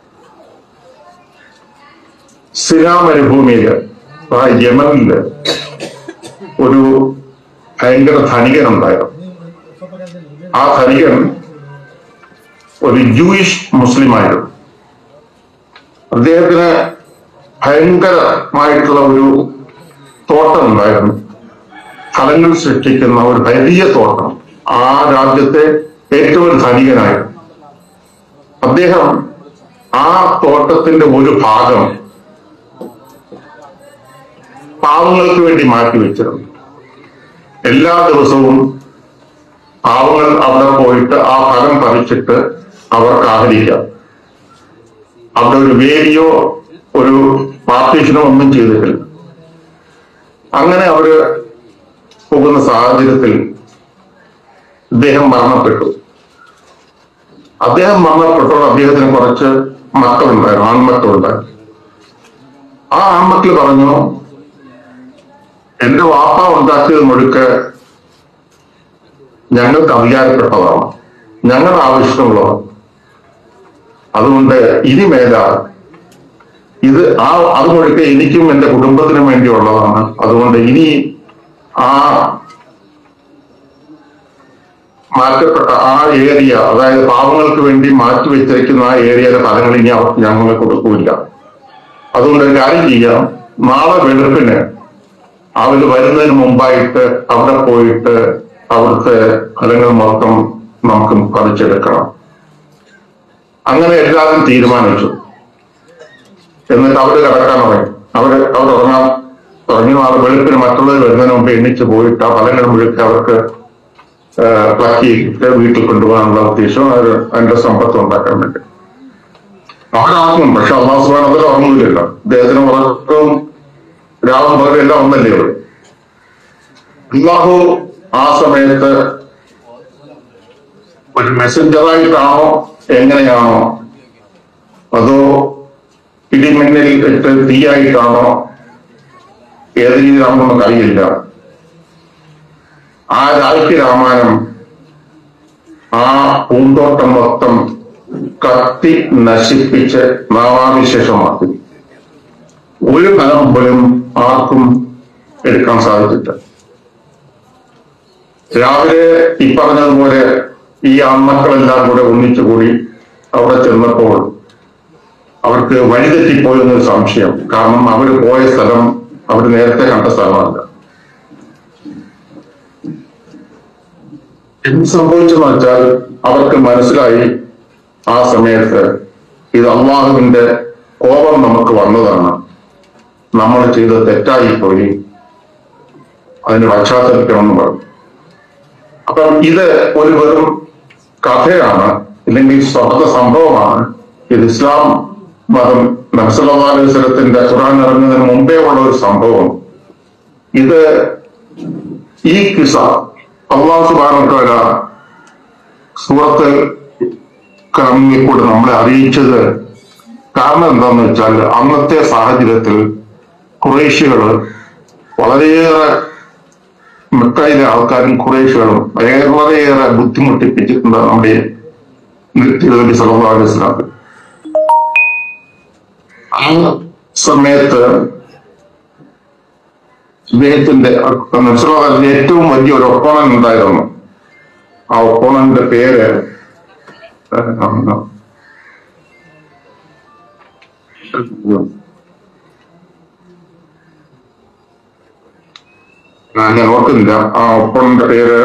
സിനാ മരുഭൂമിയില് ആ യമനില് ഒരു ഭയങ്കര ധനികനുണ്ടായിരുന്നു ആ ധനികൻ ഒരു ജൂയിഷ് മുസ്ലിമായിരുന്നു അദ്ദേഹത്തിന് ഭയങ്കരമായിട്ടുള്ള ഒരു തോട്ടം ഉണ്ടായിരുന്നു ഫലങ്ങൾ സൃഷ്ടിക്കുന്ന ഒരു വലിയ തോട്ടം ആ രാജ്യത്തെ ഏറ്റവും ധനികനായിരുന്നു അദ്ദേഹം ആ തോട്ടത്തിന്റെ ഒരു ഭാഗം പാവങ്ങൾക്ക് വേണ്ടി മാറ്റിവെച്ചിരുന്നു എല്ലാ ദിവസവും പാവങ്ങൾ അവിടെ പോയിട്ട് ആ ഫലം പറിച്ചിട്ട് അവർക്ക് ആഹരിക്കാം അവിടെ ഒരു വേദിയോ ഒരു പാർട്ടീഷനോ ഒന്നും ചെയ്തിട്ടില്ല അങ്ങനെ അവര് പോകുന്ന സാഹചര്യത്തിൽ ഇദ്ദേഹം മരണപ്പെട്ടു അദ്ദേഹം മരണപ്പെട്ടപ്പോൾ അദ്ദേഹത്തിന് കുറച്ച് മക്കളുണ്ടായിരുന്നു ആൺമക്കളുണ്ടായിരുന്നു ആ ആൺമക്കൾ പറഞ്ഞു എന്റെ വാപ്പ ഉണ്ടാക്കിയത് മുഴുക്ക് ഞങ്ങൾക്ക് അധികാരപ്പെട്ടതാണ് ഞങ്ങളുടെ ആവശ്യമുള്ളതാണ് അതുകൊണ്ട് ഇനി മേല ഇത് ആ അത് മുഴുക്കെ എനിക്കും എന്റെ കുടുംബത്തിനും വേണ്ടിയുള്ളതാണ് അതുകൊണ്ട് ഇനി ആ മാറ്റപ്പെട്ട ആ ഏരിയ അതായത് പാവങ്ങൾക്ക് വേണ്ടി മാറ്റി വെച്ചിരിക്കുന്ന ആ ഏരിയയിലെ ഫലങ്ങൾ ഇനി അവർക്ക് ഞങ്ങൾ കൊടുക്കൂല അതുകൊണ്ട് ഒരു കാര്യം ചെയ്യാം നാളെ വെളുപ്പിന് അവർ വരുന്നതിന് മുമ്പായിട്ട് അവിടെ പോയിട്ട് അവിടുത്തെ ഫലങ്ങൾ മൊത്തം നമുക്ക് പറിച്ചെടുക്കണം അങ്ങനെ എല്ലാവരും തീരുമാനിച്ചു എന്നിട്ട് അവര് കിടക്കാൻ തുടങ്ങി അവര് അവർ ഉറങ്ങാൻ തുടങ്ങി നാളെ വെളുപ്പിന് മറ്റുള്ളവർ വരുന്നതിന് മുമ്പ് എണ്ണിച്ച് പോയിട്ട് ആ ഫലങ്ങൾ മുഴുക്കെ അവർക്ക് പ്ലക്കിയിട്ട് വീട്ടിൽ കൊണ്ടുപോകാനുള്ള ഉദ്ദേശം അവർ അതിന്റെ സമ്പത്ത് ഉണ്ടാക്കാൻ വേണ്ടി അവരാക്കും പക്ഷെ അള്ളാഹു സുബാൻ അതിൽ ഉറങ്ങില്ലല്ലോ അദ്ദേഹത്തിന് ഉറക്കവും രാവും പകലും എല്ലാം ഒന്നല്ലേ ഉള്ളൂ അള്ളാഹു ആ സമയത്ത് ഒരു മെസ്സഞ്ചറായിട്ടാണോ എങ്ങനെയാണോ അതോ ഇടിമിന്നൽ ഇട്ട് തീയായിട്ടാണോ ഏത് രീതിയിലാണോ നമുക്ക് അറിയില്ല ആ രാജ്യ രാമായണം ആ പൂന്തോട്ടം മൊത്തം കത്തി നശിപ്പിച്ച് നാമാവിശേഷമാക്കി ഒരു ഫലം പോലും ആർക്കും എടുക്കാൻ സാധിച്ചില്ല രാവിലെ ഈ പറഞ്ഞതുപോലെ ഈ ആൺമക്കളെല്ലാം കൂടെ ഒന്നിച്ചുകൂടി അവിടെ ചെന്നപ്പോൾ അവർക്ക് വഴിതെറ്റിപ്പോയെന്നൊരു സംശയം കാരണം അവർ പോയ സ്ഥലം അവർ നേരത്തെ കണ്ട സ്ഥലമല്ല എന്ത് സംഭവിച്ചെന്ന് വെച്ചാൽ അവർക്ക് മനസ്സിലായി ആ സമയത്ത് ഇത് അള്ളാഹുവിന്റെ കോപം നമുക്ക് വന്നതാണ് നമ്മൾ ചെയ്ത തെറ്റായി പോയി അതിന് പശ്ചാത്തലിക്കണമെന്ന് പറഞ്ഞു അപ്പം ഇത് ഒരു വെറും കഥയാണ് ഇല്ലെങ്കിൽ സ്വപ്ന സംഭവമാണ് ഇത് ഇസ്ലാം മതം നബ്സല്ലാസ്ലത്തിന്റെ ഖുറാൻ ഇറങ്ങുന്നതിന് മുമ്പേ ഉള്ള ഒരു സംഭവം ഇത് ഈ കിസ അള്ളാഹു സുബാനക്കാല സൂറത്ത് കറങ്ങിൽ കൂടെ നമ്മളെ അറിയിച്ചത് കാരണം എന്താന്ന് വെച്ചാൽ അന്നത്തെ സാഹചര്യത്തിൽ കുറേശ്യകള് വളരെയേറെ മെക്കയിലെ ആൾക്കാരും കുറേശ്യകളും വളരെയേറെ ബുദ്ധിമുട്ടിപ്പിച്ചിട്ടുണ്ട് നമ്മുടെ തിരുവല്ലി സലഹുസ്ലാം ആ സമയത്ത് ഇദ്ദേഹത്തിന്റെ നസ്രാദിന്റെ ഏറ്റവും വലിയ ഒരു ഒപ്പോണന്റ് ഉണ്ടായിരുന്നു ആ ഒപ്പോണന്റിന്റെ പേര് ആ, ഞാൻ ഓർക്കുന്നില്ല ആ ഒപ്പോണന്റെ പേര്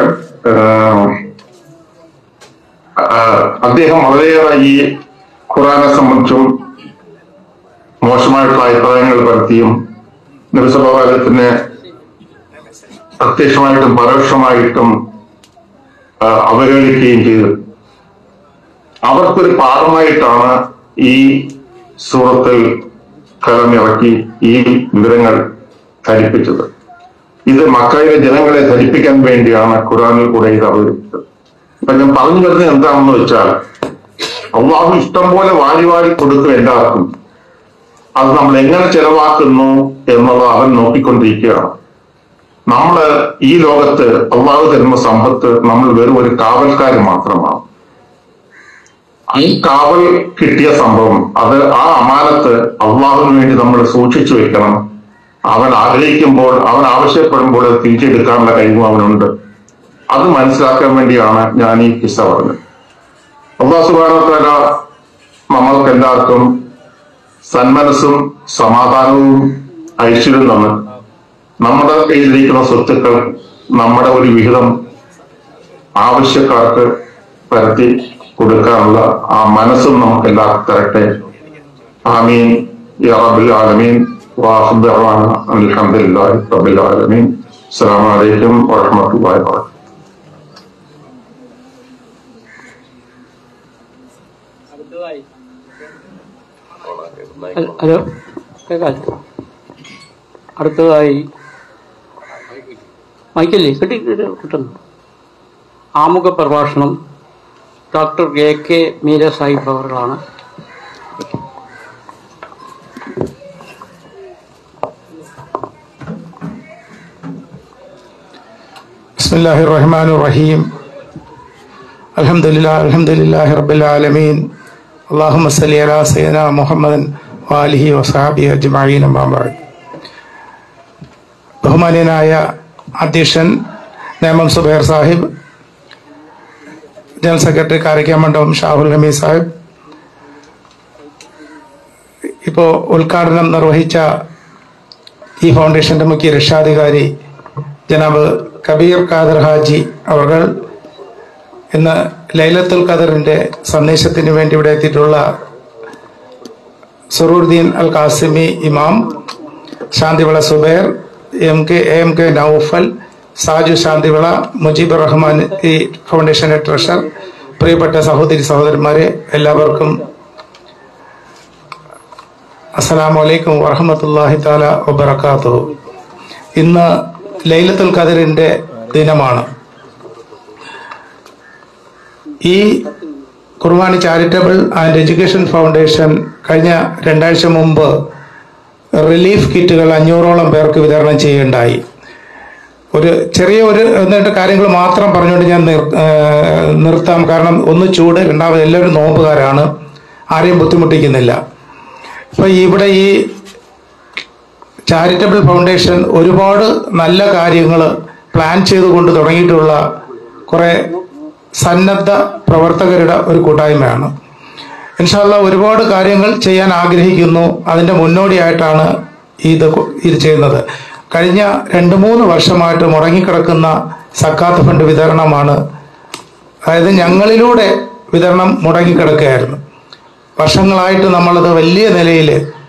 ആ, അദ്ദേഹം വളരെയേറെ ഈ ഖുറാനെ സംബന്ധിച്ചും മോശമായിട്ടുള്ള അഭിപ്രായങ്ങൾ പരത്തിയും നബിസഭാരത്തിന് പ്രത്യക്ഷമായിട്ടും പരോക്ഷമായിട്ടും ആ, അവഹേളിക്കുകയും ചെയ്തു അവർക്കൊരു പാഠമായിട്ടാണ് ഈ സൂറത്തിൽ കലമിറക്കി ഈ വിവരങ്ങൾ ധരിപ്പിച്ചത് ഇത് മക്കയിലെ ജനങ്ങളെ ധരിപ്പിക്കാൻ വേണ്ടിയാണ് ഖുറാനിൽ കൂടെ ഇത് അവതരിപ്പിച്ചത് അപ്പൊ ഞാൻ പറഞ്ഞു വരുന്നത് എന്താണെന്ന് വെച്ചാൽ അള്ളാഹു ഇഷ്ടം പോലെ വാരി വാരി കൊടുക്കും എല്ലാവർക്കും അത് നമ്മൾ എങ്ങനെ ചെലവാക്കുന്നു എന്നുള്ളത് അവൻ നോക്കിക്കൊണ്ടിരിക്കുകയാണ് നമ്മള് ഈ ലോകത്ത് അള്ളാഹു തരുന്ന സമ്പത്ത് നമ്മൾ വെറും ഒരു കാവൽക്കാർ മാത്രമാണ് ഈ കാവൽ കിട്ടിയ സംഭവം അത് ആ അമാനത്ത് അള്ളാഹുവിന് വേണ്ടി നമ്മൾ സൂക്ഷിച്ചു വെക്കണം അവൻ ആഗ്രഹിക്കുമ്പോൾ അവൻ ആവശ്യപ്പെടുമ്പോൾ അത് തിരിച്ചെടുക്കാനുള്ള കഴിവും അവനുണ്ട് അത് മനസ്സിലാക്കാൻ വേണ്ടിയാണ് ഞാൻ ഈ കിസ്സ പറഞ്ഞത് അള്ളാഹു സുബാനത്തല നമ്മൾക്ക് എല്ലാവർക്കും സന്മനസ്സും സമാധാനവും ഐശ്വര്യവും തന്ന് നമ്മുടെ കയ്യിലിരിക്കുന്ന സ്വത്തുക്കൾ നമ്മുടെ ഒരു വിഹിതം ആവശ്യക്കാർക്ക് പരത്തി കൊടുക്കാനുള്ള ആ മനസ്സും നമുക്ക് എല്ലാവർക്കും തരട്ടെ ആമീൻ യാ റബ്ബിൽ ആലമീൻ വാഹു ദഅവാന അൽഹംദുലില്ലാഹി റബ്ബിൽ ആലമീൻ അസ്സലാമു അലൈക്കും വറഹ്മത്തുള്ളാഹി വബറകാതുഹു ഹലോ കേൾക്കാം അടുത്തതായി മൈക്കല്ലേ കിട്ടി കിട്ടുന്നു ആമുഖ പ്രഭാഷണം doctor A K Meera Sahib അവர்களാണ് بسم الله الرحمن الرحيم الحمد لله الحمد لله رب العالمين اللهم صل على سيدنا محمد وآله وصحبه أجمعين أما بعد ബഹുമാന്യനായ അധ്യക്ഷൻ നേമം സുബൈർ സാഹിബ് ജനറൽ സെക്രട്ടറി കാരിക്കാമണ്ഡപം ഷാഹുൽ ഹമീദ് സാഹിബ് ഇപ്പോൾ ഉദ്ഘാടനം നിർവഹിച്ച ഈ ഫൗണ്ടേഷന്റെ മുഖ്യ രക്ഷാധികാരി ജനാബ് കബീർ ഖാദർ ഹാജി അവർ ഇന്ന് ലൈലത്തുൽ ഖദറിന്റെ സന്ദേശത്തിന് വേണ്ടി ഇവിടെ എത്തിയിട്ടുള്ള സറൂർദ്ദീൻ Al Qasimi Imam Shanthivila Zubair M K A M K Naufal Saju Shanthivila Mujeeb Rahman ഈ ഫൗണ്ടേഷന്റെ ട്രഷർ പ്രിയപ്പെട്ട സഹോദരി സഹോദരന്മാരെ എല്ലാവർക്കും അസ്സലാമു അലൈക്കും വറഹമത്തല്ലാഹി താല വബർക്കാത്തു ഇന്ന് ലൈലത്തുൽ ഖദറിന്റെ ദിനമാണ് ഈ Qurbani charitable and education foundation കഴിഞ്ഞ രണ്ടാഴ്ച മുമ്പ് റിലീഫ് കിറ്റുകൾ അഞ്ഞൂറോളം പേർക്ക് വിതരണം ചെയ്യുകയുണ്ടായി ഒരു ചെറിയ ഒരു എന്നിട്ട് കാര്യങ്ങൾ മാത്രം പറഞ്ഞുകൊണ്ട് ഞാൻ നിർ- ഏഹ് നിർത്താം കാരണം ഒന്ന് ചൂട് രണ്ടാമത് എല്ലാവരും നോമ്പുകാരാണ് ആരെയും ബുദ്ധിമുട്ടിക്കുന്നില്ല ഇപ്പൊ ഇവിടെ ഈ ചാരിറ്റബിൾ ഫൗണ്ടേഷൻ ഒരുപാട് നല്ല കാര്യങ്ങൾ പ്ലാൻ ചെയ്തുകൊണ്ട് തുടങ്ങിയിട്ടുള്ള കുറെ സന്നദ്ധ പ്രവർത്തകരുടെ ഒരു കൂട്ടായ്മയാണ് ഇൻഷാല്ല ഒരുപാട് കാര്യങ്ങൾ ചെയ്യാൻ ആഗ്രഹിക്കുന്നു അതിന്റെ മുന്നോടിയായിട്ടാണ് ഇത് കൊ- ഇത് ചെയ്യുന്നത് കഴിഞ്ഞ രണ്ട് മൂന്ന് വർഷമായിട്ട് മുടങ്ങിക്കിടക്കുന്ന സക്കാത്ത് ഫണ്ട് വിതരണമാണ് അതായത് ഞങ്ങളിലൂടെ വിതരണം മുടങ്ങിക്കിടക്കുകയായിരുന്നു വർഷങ്ങളായിട്ട് നമ്മളത് വലിയ നിലയിൽ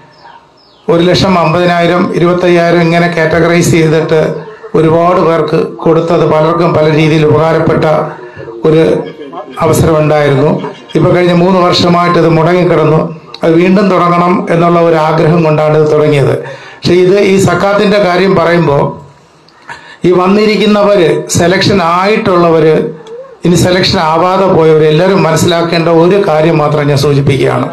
ഒരു ലക്ഷം അമ്പതിനായിരം ഇരുപത്തയ്യായിരം ഇങ്ങനെ കാറ്റഗറൈസ് ചെയ്തിട്ട് ഒരുപാട് പേർക്ക് കൊടുത്തത് പലർക്കും പല രീതിയിൽ ഉപകാരപ്പെട്ട ഒരു അവസരമുണ്ടായിരുന്നു ഇപ്പൊ കഴിഞ്ഞ മൂന്ന് വർഷമായിട്ട് ഇത് മുടങ്ങിക്കിടന്നു അത് വീണ്ടും തുടങ്ങണം എന്നുള്ള ഒരു ആഗ്രഹം കൊണ്ടാണ് ഇത് തുടങ്ങിയത് പക്ഷെ ഇത് ഈ സക്കാത്തിന്റെ കാര്യം പറയുമ്പോൾ ഈ വന്നിരിക്കുന്നവര് സെലക്ഷൻ ആയിട്ടുള്ളവര് ഇനി സെലക്ഷൻ ആവാതെ പോയവർ എല്ലാവരും മനസ്സിലാക്കേണ്ട ഒരു കാര്യം മാത്രം ഞാൻ സൂചിപ്പിക്കുകയാണ്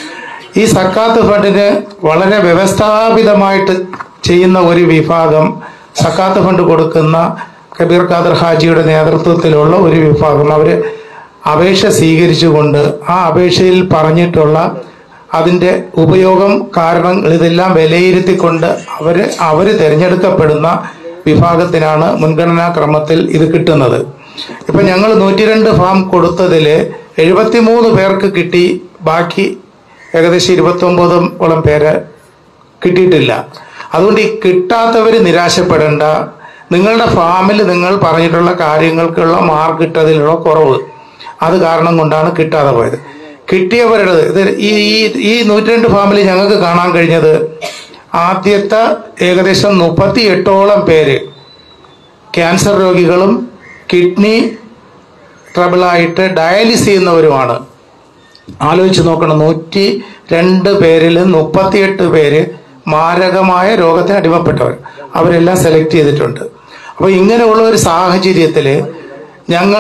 ഈ സക്കാത്ത് ഫണ്ടിന് വളരെ വ്യവസ്ഥാപിതമായിട്ട് ചെയ്യുന്ന ഒരു വിഭാഗം സക്കാത്ത് ഫണ്ട് കൊടുക്കുന്ന കബീർ ഖാദർ ഹാജിയുടെ നേതൃത്വത്തിലുള്ള ഒരു വിഭാഗം അവര് അപേക്ഷ സ്വീകരിച്ചുകൊണ്ട് ആ അപേക്ഷയിൽ പറഞ്ഞിട്ടുള്ള അതിന്റെ ഉപയോഗം കാരണങ്ങൾ ഇതെല്ലാം വിലയിരുത്തിക്കൊണ്ട് അവര് അവര് തിരഞ്ഞെടുക്കപ്പെടുന്ന വിഭാഗത്തിനാണ് മുൻഗണനാ ക്രമത്തിൽ ഇത് കിട്ടുന്നത് ഇപ്പൊ ഞങ്ങൾ നൂറ്റിരണ്ട് ഫാം കൊടുത്തതില് എഴുപത്തിമൂന്ന് പേർക്ക് കിട്ടി ബാക്കി ഏകദേശം ഇരുപത്തൊമ്പതോളം പേര് കിട്ടിയിട്ടില്ല അതുകൊണ്ട് ഈ കിട്ടാത്തവര് നിരാശപ്പെടേണ്ട നിങ്ങളുടെ ഫാമിൽ നിങ്ങൾ പറഞ്ഞിട്ടുള്ള കാര്യങ്ങൾക്കുള്ള മാർക്ക് കിട്ടതിലുള്ള കുറവ് അത് കാരണം കൊണ്ടാണ് കിട്ടാതെ പോയത് കിട്ടിയവരുടെ ഇത് ഈ ഈ- ഈ നൂറ്റി രണ്ട് ഫാമിൽ ഞങ്ങൾക്ക് കാണാൻ കഴിഞ്ഞത് ആദ്യത്തെ ഏകദേശം മുപ്പത്തി എട്ടോളം പേര് ക്യാൻസർ രോഗികളും കിഡ്നി ട്രബിളായിട്ട് ഡയാലിസ് ചെയ്യുന്നവരുമാണ് ആലോചിച്ച് നോക്കണം നൂറ്റി രണ്ട് പേരിൽ മുപ്പത്തിയെട്ട് പേര് മാരകമായ രോഗത്തിന് അടിമപ്പെട്ടവർ അവരെല്ലാം സെലക്ട് ചെയ്തിട്ടുണ്ട് അപ്പോൾ ഇങ്ങനെയുള്ള ഒരു സാഹചര്യത്തിൽ ഞങ്ങൾ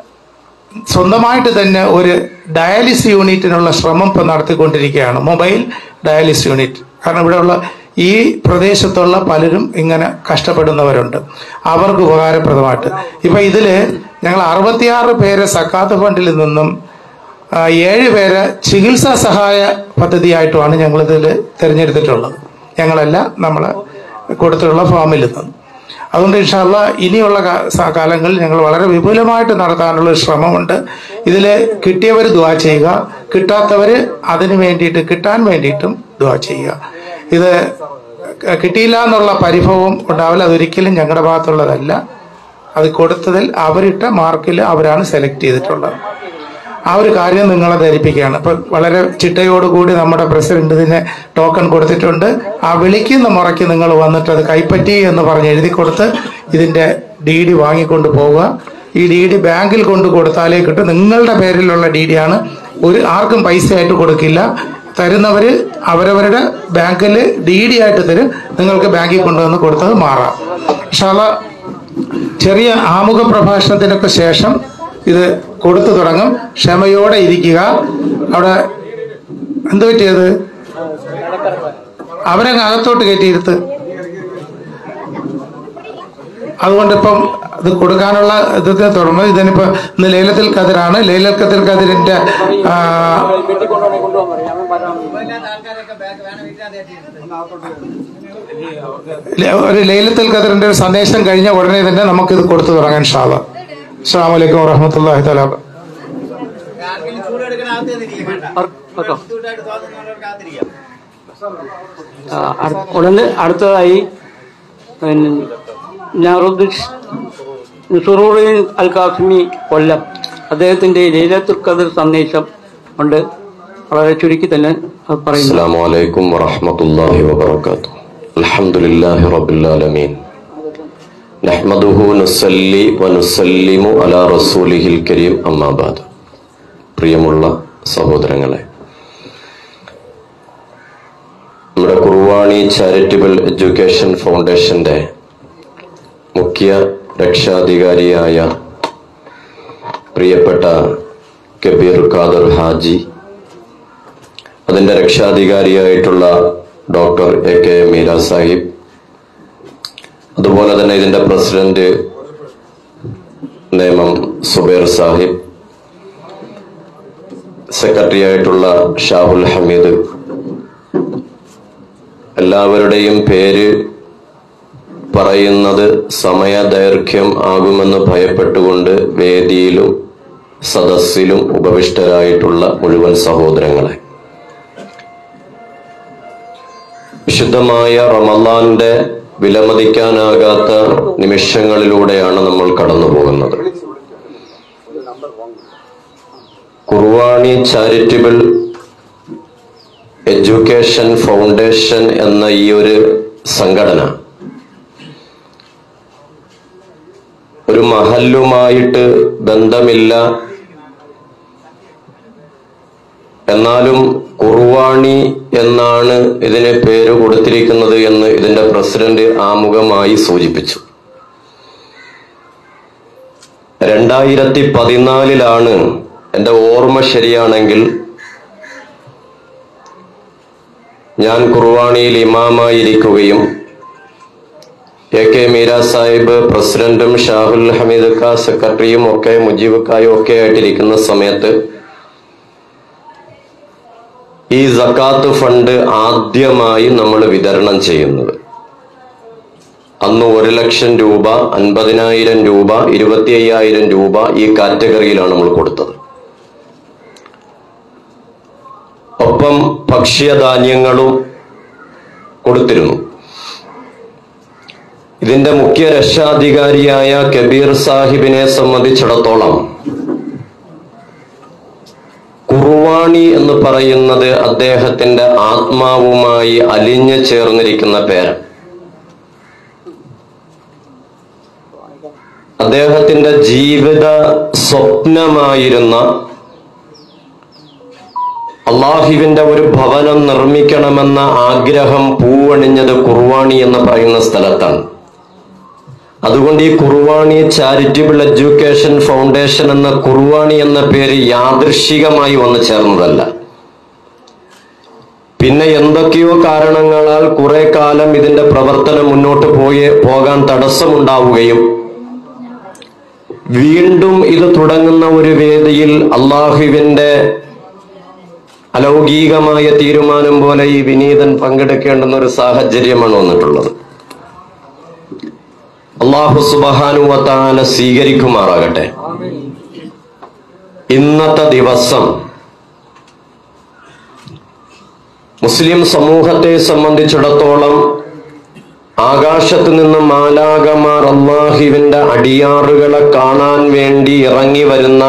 സ്വന്തമായിട്ട് തന്നെ ഒരു ഡയാലിസ് യൂണിറ്റിനുള്ള ശ്രമം ഇപ്പം നടത്തിക്കൊണ്ടിരിക്കുകയാണ് മൊബൈൽ ഡയാലിസ് യൂണിറ്റ് കാരണം ഇവിടെയുള്ള ഈ പ്രദേശത്തുള്ള പലരും ഇങ്ങനെ കഷ്ടപ്പെടുന്നവരുണ്ട് അവർക്ക് ഉപകാരപ്രദമായിട്ട് ഇപ്പം ഇതിൽ ഞങ്ങൾ അറുപത്തിയാറ് പേരെ സക്കാത്ത് ഫണ്ടിൽ നിന്നും ആ, ഏഴ് പേരെ ചികിത്സാ സഹായ പദ്ധതിയായിട്ടുമാണ് ഞങ്ങളിതിൽ തിരഞ്ഞെടുത്തിട്ടുള്ളത് ഞങ്ങളല്ല നമ്മൾ കൊടുത്തിട്ടുള്ള ഫാമിൽ നിന്നും അതുകൊണ്ട് ഇൻഷാല്ല ഇനിയുള്ള കാ- സ- കാലങ്ങളിൽ ഞങ്ങൾ വളരെ വിപുലമായിട്ട് നടത്താനുള്ള ഒരു ശ്രമമുണ്ട് ഇതിൽ കിട്ടിയവർ ദുവാ ചെയ്യുക കിട്ടാത്തവർ അതിന് വേണ്ടിയിട്ട് കിട്ടാൻ വേണ്ടിയിട്ടും ദുവാ ചെയ്യുക ഇത് കിട്ടിയില്ല എന്നുള്ള പരിഭവം ഉണ്ടാവില്ല അതൊരിക്കലും ഞങ്ങളുടെ ഭാഗത്തുള്ളതല്ല അത് കൊടുത്തതിൽ അവരിട്ട മാർക്കിൽ അവരാണ് സെലക്ട് ചെയ്തിട്ടുള്ളത് ആ ഒരു കാര്യം നിങ്ങളെ ധരിപ്പിക്കുകയാണ് അപ്പൊ വളരെ ചിട്ടയോടുകൂടി നമ്മുടെ പ്രസിഡന്റ് ഇതിന് ടോക്കൺ കൊടുത്തിട്ടുണ്ട് ആ വിളിക്കുന്ന മുറയ്ക്ക് നിങ്ങൾ വന്നിട്ട് അത് കൈപ്പറ്റി എന്ന് പറഞ്ഞ് എഴുതി കൊടുത്ത് ഇതിന്റെ ഡി ഡി വാങ്ങിക്കൊണ്ട് പോവുക ഈ ഡി ഡി ബാങ്കിൽ കൊണ്ട് കൊടുത്താലേ കിട്ടും നിങ്ങളുടെ പേരിലുള്ള ഡി ഡി ആണ് ഒരു ആർക്കും പൈസ ആയിട്ട് കൊടുക്കില്ല തരുന്നവര് അവരവരുടെ ബാങ്കിൽ ഡി ഡി ആയിട്ട് തരും നിങ്ങൾക്ക് ബാങ്കിൽ കൊണ്ടുവന്ന് കൊടുത്തത് മാറാം ഇൻഷാല്ല ചെറിയ ആമുഖ പ്രഭാഷണത്തിനൊക്കെ ശേഷം ഇത് കൊടുത്തു തുടങ്ങും ക്ഷമയോടെ ഇരിക്കുക അവിടെ എന്ത് പറ്റിയത് അവരങ്ങ് അകത്തോട്ട് കയറ്റിയിരുത്ത് അതുകൊണ്ട് ഇപ്പം ഇത് കൊടുക്കാനുള്ള ഇതിനെ തുടർന്ന് ഇതിനിപ്പോ ഇന്ന് ലേലത്തിൽ കതിരാണ് ലേലത്തിൽ കതിരിന്റെ ആ, ലെ- ഒരു ലേലത്തിൽ കതിറിന്റെ ഒരു സന്ദേശം കഴിഞ്ഞ ഉടനെ തന്നെ നമുക്കിത് കൊടുത്തു തുടങ്ങാൻ ഷാദ അസ്സാം വലൈക്കും വറഹമത്തല്ലാഹി തലാ ആ, അടു- ഉടനെ അടുത്തതായി പിന്നെ നറുദ്ദീൻ സുറൂറിൻ അൽ കാസിമി കൊല്ലം അദ്ദേഹത്തിന്റെ ലൈലത്തുൽ ഖദർ സന്ദേശം ഉണ്ട് വളരെ ചുരുക്കി തന്നെ അത് പറയുന്നു السلام عليكم ورحمة الله وبركاته الحمد لله رب العالمين നഹ്മദുഹു നുസല്ലി വനുസല്ലിമു അലാ റസൂലിഹിൽ കരീം അമ്മാബാദ് പ്രിയമുള്ള സഹോദരങ്ങളെ നമ്മുടെ കുർവാണി ചാരിറ്റബിൾ എഡ്യൂക്കേഷൻ ഫൗണ്ടേഷന്റെ മുഖ്യ രക്ഷാധികാരിയായ പ്രിയപ്പെട്ട കബീർ ഖാദർ ഹാജി അതിന്റെ രക്ഷാധികാരിയായിട്ടുള്ള doctor A K Meera Sahib അതുപോലെ തന്നെ ഇതിന്റെ പ്രസിഡന്റ് നേമം സുബൈർ സാഹിബ് സെക്രട്ടറി ആയിട്ടുള്ള ഷാഹുൽ ഹമീദ് എല്ലാവരുടെയും പേര് പറയുന്നത് സമയദൈർഘ്യം ആകുമെന്ന് ഭയപ്പെട്ടുകൊണ്ട് വേദിയിലും സദസ്സിലും ഉപവിഷ്ടരായിട്ടുള്ള മുഴുവൻ സഹോദരങ്ങളെ വിശുദ്ധമായ റമലാന്റെ വിലമതിക്കാനാകാത്ത നിമിഷങ്ങളിലൂടെയാണ് നമ്മൾ കടന്നു പോകുന്നത് കുർവാണി ചാരിറ്റബിൾ എഡ്യൂക്കേഷൻ ഫൗണ്ടേഷൻ എന്ന ഈ ഒരു സംഘടന ഒരു മഹല്ലുമായിട്ട് ബന്ധമില്ല എന്നാലും കുർവാണി എന്നാണ് ഇതിന് പേര് കൊടുത്തിരിക്കുന്നത് എന്ന് ഇതിന്റെ പ്രസിഡന്റ് ആമുഖമായി സൂചിപ്പിച്ചു രണ്ടായിരത്തി പതിനാലിലാണ് എന്റെ ഓർമ്മ ശരിയാണെങ്കിൽ ഞാൻ കുർവാണിയിൽ ഇമാമായിരിക്കുകയും എ കെ മീര സാഹിബ് പ്രസിഡന്റും ഷാഹുൽ ഹമീദ് ഖാ സെക്രട്ടറിയും ഒക്കെ മുജീബ് ഖായും ഒക്കെ ആയിട്ടിരിക്കുന്ന സമയത്ത് ഈ സക്കാത്ത് ഫണ്ട് ആദ്യമായി നമ്മൾ വിതരണം ചെയ്യുന്നത് അന്ന് ഒരു ലക്ഷം രൂപ അൻപതിനായിരം രൂപ ഇരുപത്തി അയ്യായിരം രൂപ ഈ കാറ്റഗറിയിലാണ് നമ്മൾ കൊടുത്തത് ഒപ്പം ഭക്ഷ്യധാന്യങ്ങളും കൊടുത്തിരുന്നു ഇതിന്റെ മുഖ്യ രക്ഷാധികാരിയായ കബീർ സാഹിബിനെ സംബന്ധിച്ചിടത്തോളം കുർവാണി എന്ന് പറയുന്നത് അദ്ദേഹത്തിന്റെ ആത്മാവുമായി അലിഞ്ഞു ചേർന്നിരിക്കുന്ന പേര് അദ്ദേഹത്തിന്റെ ജീവിത സ്വപ്നമായിരുന്ന അള്ളാഹുവിന്റെ ഒരു ഭവനം നിർമ്മിക്കണമെന്ന ആഗ്രഹം പൂവണിഞ്ഞത് കുർവാണി എന്ന് പറയുന്ന സ്ഥലത്താണ് അതുകൊണ്ട് ഈ കുർവാണി ചാരിറ്റബിൾ എഡ്യൂക്കേഷൻ ഫൗണ്ടേഷൻ എന്ന കുർവാണി എന്ന പേര് യാദൃശികമായി വന്നു ചേർന്നതല്ല പിന്നെ എന്തൊക്കെയോ കാരണങ്ങളാൽ കുറെ കാലം ഇതിന്റെ പ്രവർത്തനം മുന്നോട്ട് പോയി പോകാൻ തടസ്സമുണ്ടാവുകയും വീണ്ടും ഇത് തുടങ്ങുന്ന ഒരു വേദിയിൽ അള്ളാഹുവിന്റെ അലൗകികമായ തീരുമാനം പോലെ ഈ വിനീതൻ പങ്കെടുക്കേണ്ടുന്ന ഒരു സാഹചര്യമാണ് വന്നിട്ടുള്ളത് അള്ളാഹു സുബഹാനുവത്താല സ്വീകരിക്കുമാറാകട്ടെ ഇന്നത്തെ ദിവസം മുസ്ലിം സമൂഹത്തെ സംബന്ധിച്ചിടത്തോളം ആകാശത്ത് നിന്ന് മാലാകമാർ അള്ളാഹിവിന്റെ അടിയാറുകളെ കാണാൻ വേണ്ടി ഇറങ്ങി വരുന്ന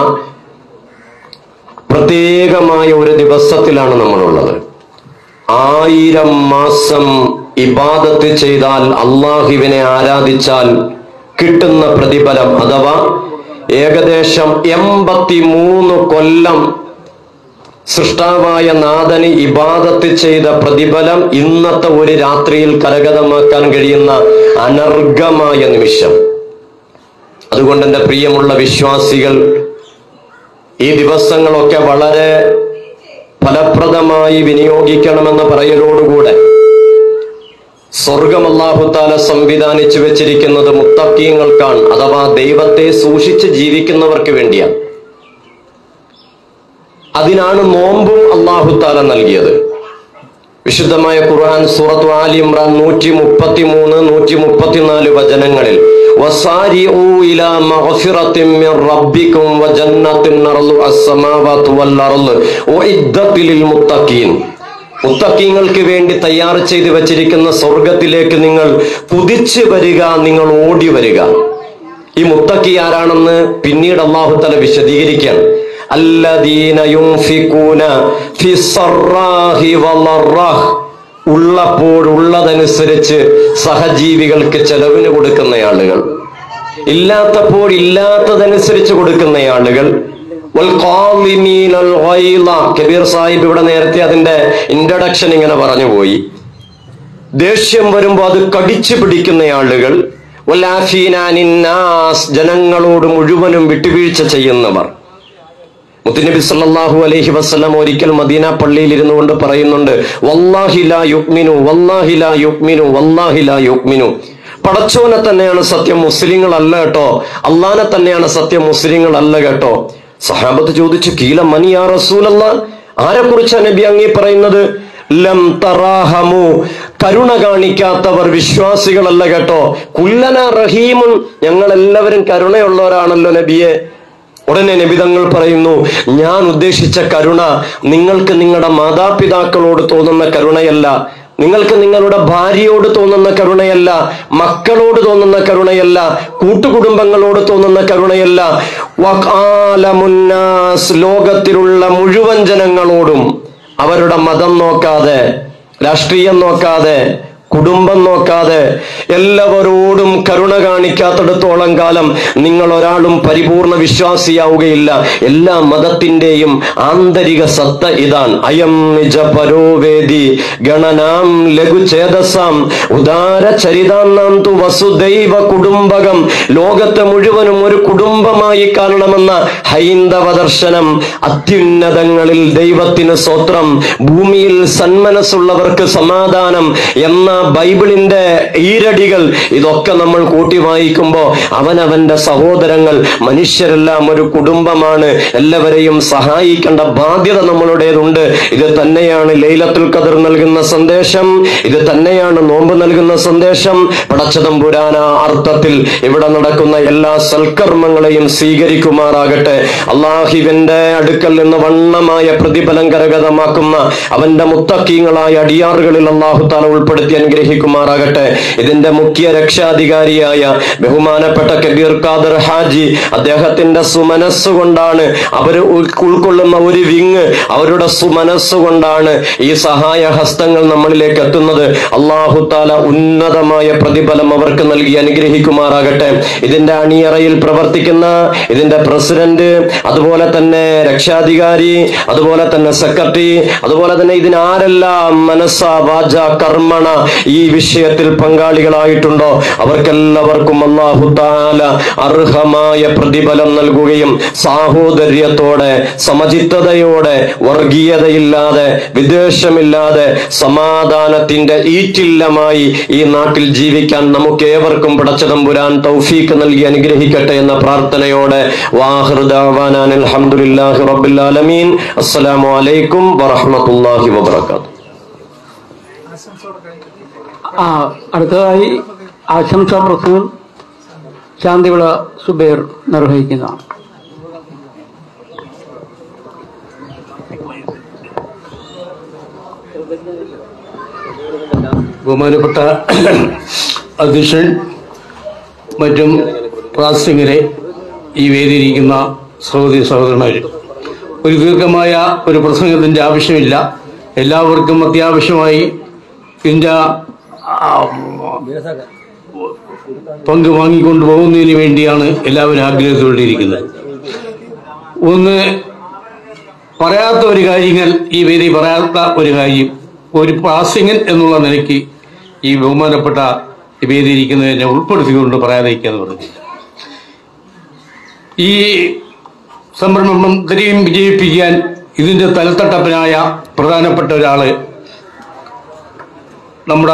പ്രത്യേകമായ ഒരു ദിവസത്തിലാണ് നമ്മളുള്ളത് ആയിരം മാസം ഇബാദത്ത് ചെയ്താൽ അള്ളാഹുവിനെ ആരാധിച്ചാൽ കിട്ടുന്ന പ്രതിഫലം അഥവാ ഏകദേശം എൺപത്തി മൂന്ന് കൊല്ലം സൃഷ്ടാവായ നാഥന് ഇബാദത്ത് ചെയ്ത പ്രതിഫലം ഇന്നത്തെ ഒരു രാത്രിയിൽ കരഗതമാക്കാൻ കഴിയുന്ന അനർഘമായ നിമിഷം അതുകൊണ്ട് എൻ്റെ പ്രിയമുള്ള വിശ്വാസികൾ ഈ ദിവസങ്ങളൊക്കെ വളരെ ഫലപ്രദമായി വിനിയോഗിക്കണമെന്ന പറയലോടുകൂടെ സ്വർഗം അള്ളാഹുത്താല സംവിധാനിച്ചു വെച്ചിരിക്കുന്നത് മുത്തക്കീങ്ങൾക്കാണ് അഥവാ ദൈവത്തെ സൂക്ഷിച്ച് ജീവിക്കുന്നവർക്ക് വേണ്ടിയാണ് അതിനാണ് നോമ്പും അള്ളാഹുത്താല നൽകിയത് വിശുദ്ധമായ ഖുർആൻ സൂറത്ത് ആലി ഇമ്രാൻ നൂറ്റി മുപ്പത്തി മൂന്ന് നൂറ്റി മുപ്പത്തിനാല് വചനങ്ങളിൽ വസാരിഊ ഇലാ മഗ്ഫിറത്തിൻ മിൻ റബ്ബിക്കും വജന്നത്തിൻ അർളു അസ്സമാവാതു വൽ അർള് ഉഇദ്ദത്ത് ലിൽ മുത്തഖീൻ മുത്തക്കീങ്ങൾക്ക് വേണ്ടി തയ്യാർ ചെയ്ത് വെച്ചിരിക്കുന്ന സ്വർഗത്തിലേക്ക് നിങ്ങൾ കുതിച്ചു വരിക നിങ്ങൾ ഓടി വരിക ഈ മുത്തക്കി ആരാണെന്ന് പിന്നീട് അള്ളാഹു തല വിശദീകരിക്കുകയാണ് الذين ينفقون في السراء والضراء ഉള്ളപ്പോഴുള്ളതനുസരിച്ച് സഹജീവികൾക്ക് ചെലവിന് കൊടുക്കുന്ന ആളുകൾ ഇല്ലാത്തപ്പോൾ ഇല്ലാത്തതനുസരിച്ച് കൊടുക്കുന്ന ആളുകൾ വൽഖാദിമീന അൽഗൈള. കബീർ സാഹിബ് ഇവിടെ നേരത്തെ അതിന്റെ ഇൻട്രഡക്ഷൻ ഇങ്ങനെ പറഞ്ഞുപോയി ദേഷ്യം വരുമ്പോൾ അത് കടിച്ചു പിടിക്കുന്ന ആളുകൾ വല്ലാഫീനാനിന്നാസ് ജനങ്ങളോട് മുഴുവനും വിട്ടുവീഴ്ച ചെയ്യുന്നവർ മുത്തുനബി സല്ലല്ലാഹു അലൈഹി വസല്ലം ഒരിക്കൽ മദീന പള്ളിയിൽ ഇരുന്നു കൊണ്ട് പറയുന്നുണ്ട് വല്ലാഹി ലാ യുക്മിനു വല്ലാഹി ലാ യുക്മിനു വല്ലാഹി ലാ യുക്മിനു പടച്ചോനെ തന്നെയാണ് സത്യം മുസ്ലിങ്ങളല്ല കേട്ടോ അള്ളാനെ തന്നെയാണ് സത്യം മുസ്ലിങ്ങളല്ല കേട്ടോ സഹാബത്ത് ചോദിച്ചു കീല മനി യാ റസൂലല്ല ആരെ കുറിച്ചാണ് നബി അങ്ങീ പറയുന്നത് ലം തറാഹമു കരുണ കാണിക്കാത്തവർ വിശ്വാസികളല്ല കേട്ടോ കുല്ലന റഹീമുൻ ഞങ്ങൾ എല്ലാവരും കരുണയുള്ളവരാണല്ലോ നബിയെ ഉടനെ നബിതങ്ങൾ പറയുന്നു ഞാൻ ഉദ്ദേശിച്ച കരുണ നിങ്ങൾക്ക് നിങ്ങളുടെ മാതാപിതാക്കളോട് തോന്നുന്ന കരുണയല്ല നിങ്ങൾക്ക് നിങ്ങളുടെ ഭാര്യയോട് തോന്നുന്ന കരുണയല്ല മക്കളോട് തോന്നുന്ന കരുണയല്ല കൂട്ടുകുടുംബങ്ങളോട് തോന്നുന്ന കരുണയല്ല വഖാലമുന്നാസ് ലോകത്തിലുള്ള മുഴുവൻ ജനങ്ങളോടും അവരുടെ മതം നോക്കാതെ രാഷ്ട്രീയം നോക്കാതെ കുടുംബം നോക്കാതെ എല്ലാവരോടും കരുണ കാണിക്കാത്തിടത്തോളം കാലം നിങ്ങൾ ഒരാളും പരിപൂർണ വിശ്വാസിയാവുകയില്ല എല്ലാ മതത്തിന്റെയും ആന്തരിക സത്ത ഇതാണ് അയം നിജ പരോവേദി ഗണനാം ലഘുചേതസാം ഉദാര ചരിതാന്നാം തു വസുദൈവ കുടുംബകം ലോകത്തെ മുഴുവനും ഒരു കുടുംബമായി കാണണമെന്ന ഹൈന്ദവ ദർശനം അത്യുന്നതങ്ങളിൽ ദൈവത്തിന് സ്വത്രം ഭൂമിയിൽ സന്മനസ്സുള്ളവർക്ക് സമാധാനം എന്ന ബൈബിളിന്റെ ഈരടികൾ ഇതൊക്കെ നമ്മൾ കൂട്ടി വായിക്കുമ്പോൾ അവനവന്റെ സഹോദരങ്ങൾ മനുഷ്യരെല്ലാം ഒരു കുടുംബമാണ് എല്ലാവരെയും സഹായിക്കേണ്ട ബാധ്യത നമ്മളുടേതുണ്ട് ഇത് തന്നെയാണ് ലൈലത്തുൽ ഖദർ നൽകുന്ന സന്ദേശം ഇത് തന്നെയാണ് നോമ്പ് നൽകുന്ന സന്ദേശം പടച്ചതമ്പുരാന അർത്ഥത്തിൽ ഇവിടെ നടക്കുന്ന എല്ലാ സൽക്കർമ്മങ്ങളെയും സ്വീകരിക്കുമാറാകട്ടെ അള്ളാഹിവിന്റെ അടുക്കൽ നിന്ന് വണ്ണമായ പ്രതിഫലം കരഗതമാക്കുന്ന അവന്റെ മുത്തക്കീങ്ങളായ അടിയാറുകളിൽ അള്ളാഹു താല ഉൾപ്പെടുത്തി അനുഗ്രഹിക്കുമാറാകട്ടെ ഇതിന്റെ മുഖ്യ രക്ഷാധികാരിയായ ബഹുമാനപ്പെട്ട കബീർ ഖാദർ ഹാജി അദ്ദേഹത്തിന്റെ സുമനസ്സുകൊണ്ടാണ് അവർ ഉൾക്കൊള്ളുന്ന ഒരു വിങ് അവരുടെ സുമനസ്സുകൊണ്ടാണ് ഈ സഹായ ഹസ്തങ്ങൾ നമ്മളിലേക്ക് എത്തുന്നത് അള്ളാഹു താല ഉന്നതമായ പ്രതിഫലം അവർക്ക് നൽകി അനുഗ്രഹിക്കുമാറാകട്ടെ ഇതിന്റെ അണിയറയിൽ പ്രവർത്തിക്കുന്ന ഇതിന്റെ പ്രസിഡന്റ് അതുപോലെ തന്നെ രക്ഷാധികാരി അതുപോലെ തന്നെ സെക്രട്ടറി അതുപോലെ തന്നെ ഇതിനാരെല്ലാം മനസ്സ വാച കർമ്മണ ഈ വിഷയത്തിൽ പങ്കാളികളായിട്ടുണ്ടോ അവർക്കെല്ലാവർക്കും അള്ളാഹു താല അർഹമായ പ്രതിഫലം നൽകുകയും സാഹോദര്യത്തോടെ സമചിത്തതയോടെ വർഗീയതയില്ലാതെ വിദ്വേഷമില്ലാതെ സമാധാനത്തിന്റെ ഈറ്റില്ലമായി ഈ നാട്ടിൽ ജീവിക്കാൻ നമുക്ക് ഏവർക്കും പടച്ചതമ്പുരാൻ തൗഫീക്ക് നൽകി അനുഗ്രഹിക്കട്ടെ എന്ന പ്രാർത്ഥനയോടെ വാഹൃദാവാനാൻ അൽഹംദുലില്ലാഹി റബ്ബിൽ ആലമീൻ അസ്സലാമു അലൈക്കും വറഹ്മത്തുള്ളാഹി വബറകാതുഹു ആ അടുത്തതായി ആശംസാ പ്രസംഗം ശാന്തിവിള സുബേർ നിർവഹിക്കുന്നതാണ് ബഹുമാനപ്പെട്ട അധ്യക്ഷൻ മറ്റും പ്രാസിംഗരെ ഈ വേദിയിരിക്കുന്ന സഹോദരി സഹോദരന്മാർ ഒരു ദീർഘമായ ഒരു പ്രസംഗത്തിൻ്റെ ആവശ്യമില്ല എല്ലാവർക്കും അത്യാവശ്യമായി ഇതിൻ്റെ ആ, പങ്ക് വാങ്ങിക്കൊണ്ടു പോകുന്നതിന് വേണ്ടിയാണ് എല്ലാവരും ആഗ്രഹത്തോടെയിരിക്കുന്നത് ഒന്ന് പറയാത്ത ഒരു കാര്യങ്ങൾ ഈ വേദി പറയാത്ത ഒരു കാര്യം ഒരു പ്രാസിംഗൻ എന്നുള്ള നിലയ്ക്ക് ഈ ബഹുമാനപ്പെട്ട ഈ വേദി ഇരിക്കുന്നതിനെ ഉൾപ്പെടുത്തിക്കൊണ്ട് പറയാതിരിക്കാന്ന് പറഞ്ഞു ഈ സംരംഭം ഇത്രയും വിജയിപ്പിക്കാൻ ഇതിന്റെ തലത്തട്ടപ്പനായ പ്രധാനപ്പെട്ട ഒരാള് നമ്മുടെ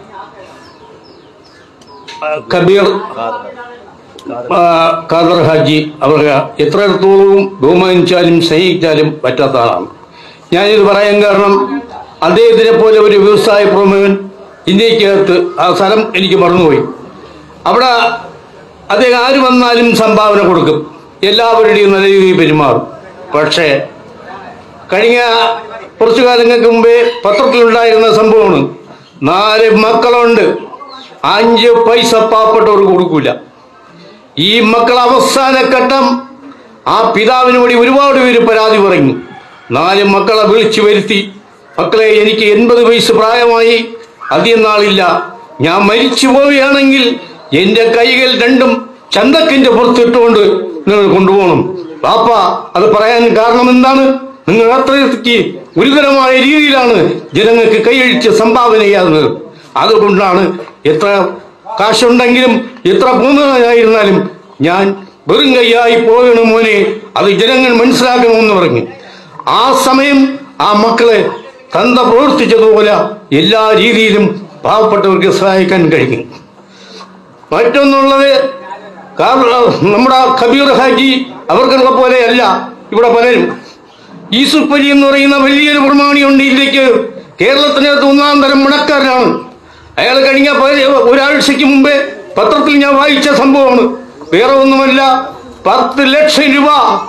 ആ, കബീർ ആ, ഖാദർ ഹാജി അവർ എത്രത്തോളവും ബഹുമാനിച്ചാലും സ്നേഹിച്ചാലും പറ്റാത്ത ആളാണ് ഞാനിത് പറയാൻ കാരണം അദ്ദേഹത്തിനെ പോലെ ഒരു വ്യവസായ പ്രമുഖൻ ഇന്ത്യക്കകത്ത് ആ സ്ഥലം എനിക്ക് മറന്നുപോയി അവിടെ അദ്ദേഹം ആര് വന്നാലും സംഭാവന കൊടുക്കും എല്ലാവരുടെയും നല്ല രീതിയിൽ പെരുമാറും പക്ഷേ കഴിഞ്ഞ കുറച്ചു കാലങ്ങൾക്ക് മുമ്പേ പത്രത്തിലുണ്ടായിരുന്ന സംഭവമാണ് നാല് മക്കളുണ്ട് അഞ്ച് പൈസ പാവപ്പെട്ടവർക്ക് കൊടുക്കൂല ഈ മക്കൾ അവസാന ഘട്ടം ആ പിതാവിന് വേണ്ടി ഒരുപാട് പേര് പരാതി പറഞ്ഞു നാല് മക്കളെ വിളിച്ചു വരുത്തി മക്കളെ എനിക്ക് എൺപത് വയസ്സ് പ്രായമായി അധികം നാളില്ല ഞാൻ മരിച്ചു പോവുകയാണെങ്കിൽ എന്റെ കൈകൾ രണ്ടും ചന്തക്കിന്റെ പുറത്തിട്ടുകൊണ്ട് നിങ്ങൾ കൊണ്ടുപോകണം പാപ്പ അത് പറയാൻ കാരണം എന്താണ് നിങ്ങൾ അത്രയ്ക്ക് ഗുരുതരമായ രീതിയിലാണ് ജനങ്ങൾക്ക് കൈയഴിച്ച് സംഭാവന ചെയ്യാവുന്നത് അതുകൊണ്ടാണ് എത്ര കാശുണ്ടെങ്കിലും എത്ര പൂർണ്ണനായിരുന്നാലും ഞാൻ വെറും കൈയായി പോകണം മോനെ അത് ജനങ്ങൾ മനസ്സിലാക്കണമെന്ന് പറഞ്ഞു ആ സമയം ആ മക്കളെ തന്ത പ്രവർത്തിച്ചതുപോലെ എല്ലാ രീതിയിലും പാവപ്പെട്ടവർക്ക് സഹായിക്കാൻ കഴിയും മറ്റൊന്നുള്ളത് കാർ- നമ്മുടെ കബീർ ഹാജി അവർക്കുള്ള പോലെയല്ല ഇവിടെ പലരും യൂസുഫ് അലി എന്ന് പറയുന്ന വലിയൊരു പ്രമാണിയുണ്ട് ഇതിലേക്ക് കേരളത്തിനകത്ത് ഒന്നാം തരം മുടക്കാരനാണ് അയാൾ കഴിഞ്ഞ പ- ഒരാഴ്ചയ്ക്ക് മുമ്പേ പത്രത്തിൽ ഞാൻ വായിച്ച സംഭവമാണ് വേറെ ഒന്നുമല്ല പത്ത് ലക്ഷം രൂപ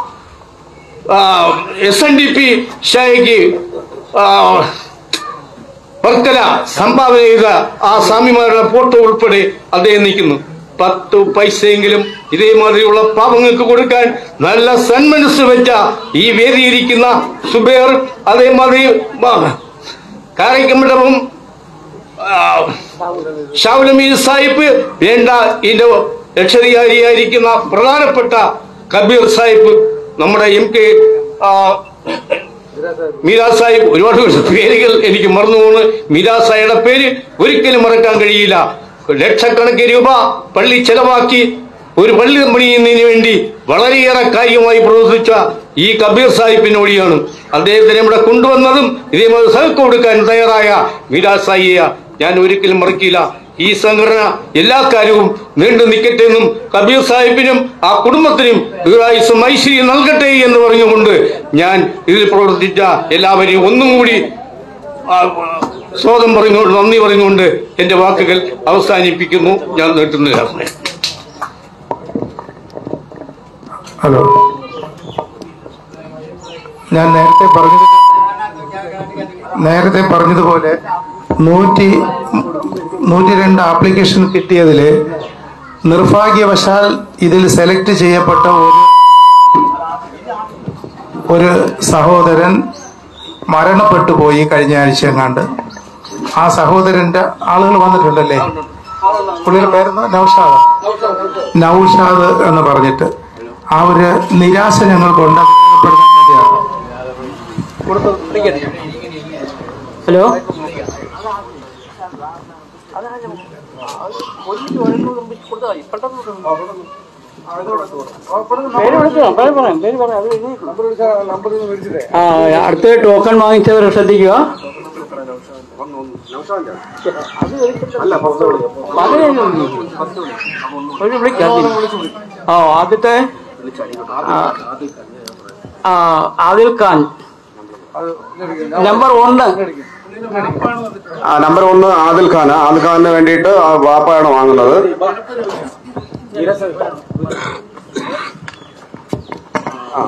എസ് എൻ ഡി പി ഷായക്ക് വർക്കല സംഭാവന ചെയ്ത ആ സ്വാമിമാരുടെ ഫോട്ടോ ഉൾപ്പെടെ അദ്ദേഹം നിൽക്കുന്നു പത്ത് പൈസയെങ്കിലും ഇതേമാതിരിയുള്ള പാപങ്ങൾക്ക് കൊടുക്കാൻ നല്ല സന്മനസ് വെച്ച ഈ വേദിയിരിക്കുന്ന സുബേർ അതേമാതിരി കാരക്കമണ്ഡപം ഷാവുലമീൻ സാഹിബ് വേണ്ട ഇതിന്റെ രക്ഷാധികാരിയായിരിക്കുന്ന പ്രധാനപ്പെട്ട കബീർ സാഹിബ് നമ്മുടെ എം കെ മീരാ സാഹിബ് ഒരുപാട് പേരുകൾ എനിക്ക് മറന്നു പോകുന്നു മീരാ സാഹിയുടെ പേര് ഒരിക്കലും മറക്കാൻ കഴിയില്ല ലക്ഷക്കണക്കിന് രൂപ പള്ളി ചെലവാക്കി ഒരു പള്ളി പണിയുന്നതിന് വേണ്ടി വളരെയേറെ കാര്യമായി പ്രവർത്തിച്ച ഈ കബീർ സാഹിബിനോടിയാണ് അദ്ദേഹത്തിനെ ഇവിടെ കൊണ്ടുവന്നതും ഇതേമാതിരി സഹക്ക് കൊടുക്കാൻ തയ്യാറായ മീരാ സാഹിയ ഞാൻ ഒരിക്കലും മറക്കില്ല ഈ സംഘടന എല്ലാ കാര്യവും നീണ്ടു നിൽക്കട്ടെ എന്നും കബീർ സാഹിബിനും ആ കുടുംബത്തിനും ദീർഘായുസും ഐശ്വര്യം നൽകട്ടെ എന്ന് പറഞ്ഞുകൊണ്ട് ഞാൻ ഇതിൽ പ്രവർത്തിച്ച എല്ലാവരെയും ഒന്നും കൂടി ആ, സ്വാഗതം പറഞ്ഞുകൊണ്ട് നന്ദി പറഞ്ഞുകൊണ്ട് എന്റെ വാക്കുകൾ അവസാനിപ്പിക്കുന്നു ഞാൻ നീട്ടുന്നില്ല ഹലോ ഞാൻ നേരത്തെ പറഞ്ഞത് നേരത്തെ പറഞ്ഞതുപോലെ നൂറ്റി നൂറ്റി രണ്ട് ആപ്ലിക്കേഷൻ കിട്ടിയതിൽ നിർഭാഗ്യവശാൽ ഇതിൽ സെലക്ട് ചെയ്യപ്പെട്ട ഒരു ഒരു സഹോദരൻ മരണപ്പെട്ടു പോയി കഴിഞ്ഞ ആഴ്ച എങ്ങാണ്ട് ആ സഹോദരന്റെ ആളുകൾ വന്നിട്ടുണ്ടല്ലേ പുള്ളിയുടെ പേരെന്താ നൌഷാദ് നൌഷാദ് എന്ന് പറഞ്ഞിട്ട് ആ ഒരു നിരാശ ഞങ്ങൾക്കുണ്ട് അത് രേഖപ്പെടുത്താൻ വേണ്ടിയാണ് ഹലോ പേര് വിളിച്ചോ പേര് പറയാം പേര് പറയാം അത് എഴുതി. ആ അടുത്ത ടോക്കൺ വാങ്ങിച്ചവർ ശ്രദ്ധിക്കുക ഒരു വിളിക്കാം ആ ആദ്യത്തെ ആ, ആ, ആദിൽ ഖാൻ നമ്പർ ഒന്ന് ആ നമ്പർ ഒന്ന് ആദിൽ ഖാൻ ആദിൽ ഖാനിന് വേണ്ടിയിട്ട് ആ വാപ്പയാണ് വാങ്ങുന്നത് ആ.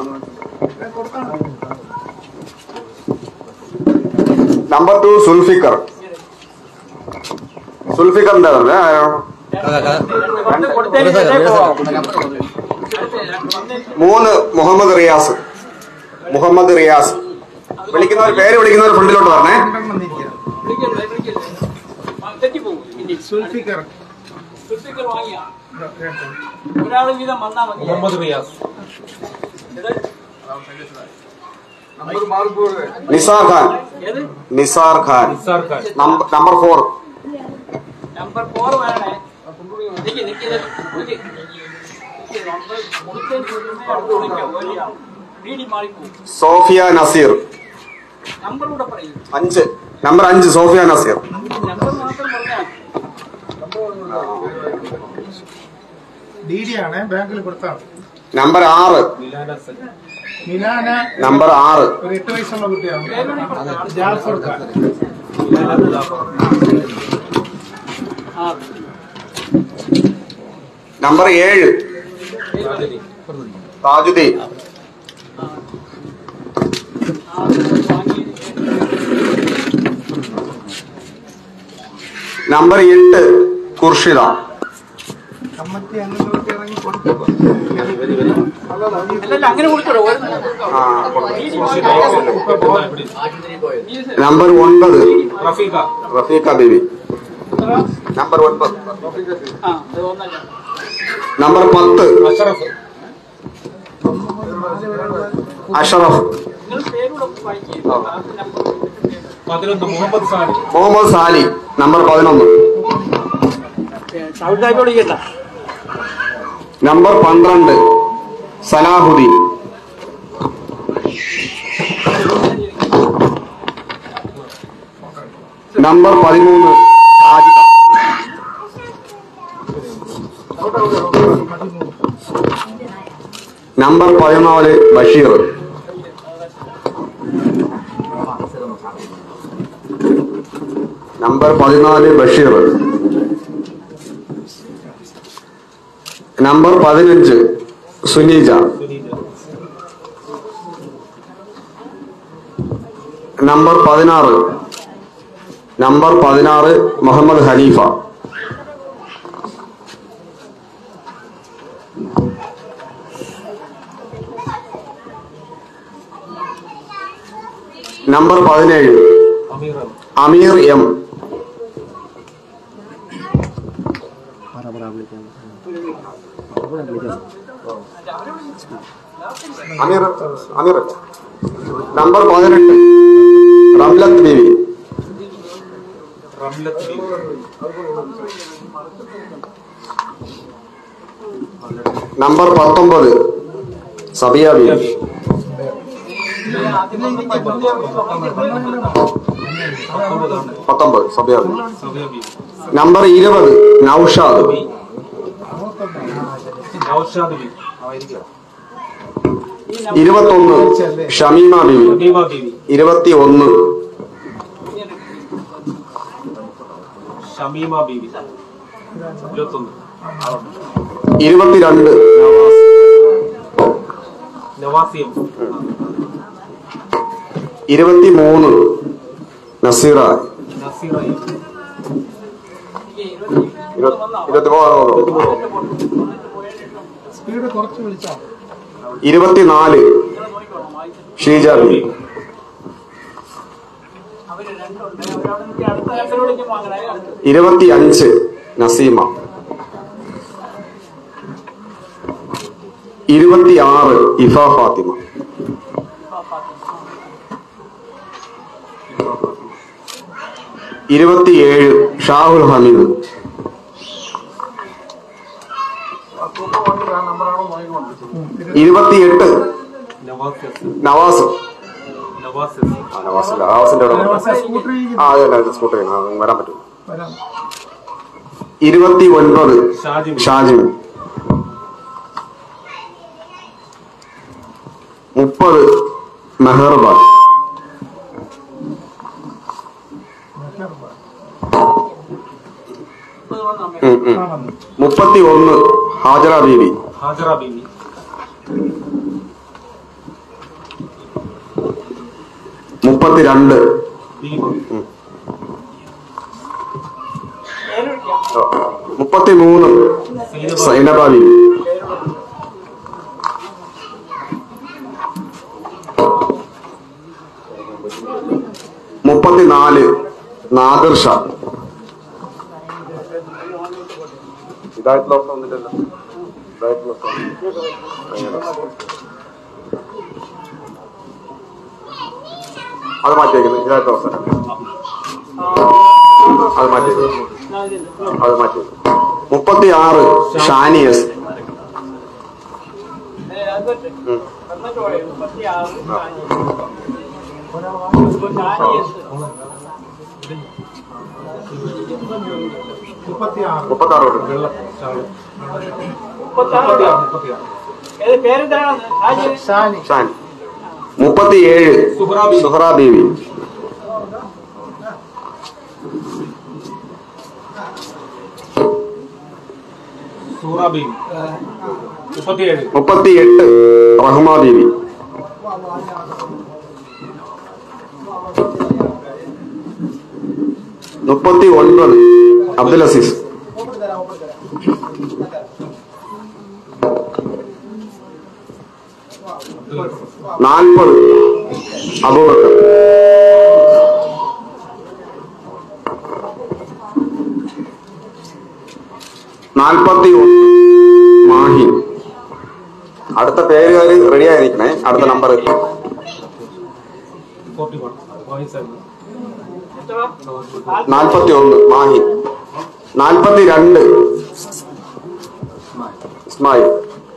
നമ്പർ ടു സുൽഫിക്കർ സുൽഫിക്കറിന്റെ മൂന്ന് മുഹമ്മദ് റിയാസ് മുഹമ്മദ് റിയാസ് വിളിക്കുന്നവർ പേര് വിളിക്കുന്നവർ ഫ്രണ്ടിലോട്ട് പറഞ്ഞേ ഒരാൾ വീതം വന്നാൽ മതി മുഹമ്മദ് റിയാസ് നിസാർ ഖാൻ ഏത് നിസാർ ഖാൻ നിസാർ ഖാൻ നമ്പ- നമ്പർ ഫോർ നമ്പർ ഫോർ വേണേ നിക്ക് നിക്ക് നിക്ക്. നിക്ക് നമ്പർ കൊടുത്തതിന് ശേഷമേ അടുത്ത് വിളിക്കാം. വലിയ വീടി മാറിപ്പോകും സോഫിയ നസീർ നമ്പർ കൂടെ പറയൂ അഞ്ച് നമ്പർ അഞ്ച് സോഫിയ നസീർ നമ്പർ മാത്രം പറഞ്ഞാൽ ഡി ഡി ആണ് ബാങ്കിൽ കൊടുത്താണ് നമ്പർ ആറ് മിലാന നമ്പർ ആറ് ഒരു എട്ട് വയസ്സുള്ള കുട്ടിയാണ് ജാഫർ ഖാൻ നമ്പർ ഏഴ് താജുദ്ദീൻ നമ്പർ എട്ട് കുർഷിദ നമ്പർ ഒൻപത് റഫീഖ ബീവി നമ്പർ ഒൻപത് നമ്പർ പത്ത് അഷറഫ് മുഹമ്മദ് സാലി നമ്പർ പതിനൊന്ന് നമ്പർ പന്ത്രണ്ട് സലാഹുദ്ദീൻ നമ്പർ പതിമൂന്ന് സാജിദ നമ്പർ പതിനാല് ബഷീർ നമ്പർ പതിനാല് ബഷീർ നമ്പർ പതിനഞ്ച് സുനീജ നമ്പർ പതിനാറ് നമ്പർ പതിനാറ് മുഹമ്മദ് ഹനീഫ നമ്പർ പതിനേഴ് അമീർ എം അമീർ അമീർ അല്ല. നമ്പർ പതിനെട്ട് റംലത്ത് ബീവി നമ്പർ പത്തൊമ്പത് സബിയ ബീവി പത്തൊമ്പത് സബിയ ബീവി നമ്പർ ഇരുപത് നൌഷാദ് ഇരുപത്തൊന്ന് ഷമീമ ബീവി ഇരുപത്തി ഒന്ന് ഷമീമ ബീവി ഇരുപത്തൊന്ന് ഇരുപത്തിരണ്ട് നവാസിയം ഇരുപത്തി മൂന്ന് നസീറ നസീറ ഇരുപത്തി ഇരുപത്തിനാല് ഷീജ ബി ഇരുപത്തി അഞ്ച് നസീമ ഇരുപത്തി ആറ് ഇഫ ഫാത്തിമ ഇരുപത്തിയേഴ് ഷാഹുൽ ഹമീദ് ഇരുപത്തിയെട്ട് നവാസ് നവാസ് ആ, നവാസ് ഇല്ല. നവാസിന്റെ അവിടെ വരാം. ആ അതെ അതെ സ്കൂട്ടർ വരാൻ പറ്റും ഇരുപത്തി ഒൻപത് ഷാജിം. ഷാജിം മുപ്പത് മെഹർബാൻ ഉം, ഉം. മുപ്പത്തി ഒന്ന് ഹാജറ ബീവി ഹാജറ ബീവി മുപ്പത്തിരണ്ട് ദീപ മുപ്പത്തി മൂന്ന് സൈനബ ബീവി മുപ്പത്തിനാല് നാദിർ ഷാ ഇതായിട്ടുള്ള ഓപ്ഷൻ വന്നിട്ടല്ലോ ഇതായിട്ടുള്ള ഓപ്ഷൻ അത് മാറ്റിയേക്കുന്നത് ഇതായിട്ടുള്ള ഓപ്ഷൻ അത് മാറ്റിയേക്കുന്നത് അത് മാറ്റി മുപ്പത്തി ആറ് ഷാനിയസ് ഉം. മുപ്പത്തി ആറ് ഷാൻ മുപ്പത്തിയേഴ് സുഹറ ബീവി സൂറ ബീവി മുപ്പത്തിയേഴ് മുപ്പത്തിയെട്ട് റഹ്മ ബീവി മുപ്പത്തി ഒൻപത് അബ്ദുൽ അസീസ് നാൽപ്പത് അബൂബക്കർ നാൽപ്പത്തി ഒന്ന് മാഹി അടുത്ത പേരുകാര് റെഡി ആയിരിക്കണേ അടുത്ത number forty one point seven നാൽപ്പത്തി ഒന്ന് മാഹി നാൽപ്പത്തി രണ്ട് ഇസ്മായിൽ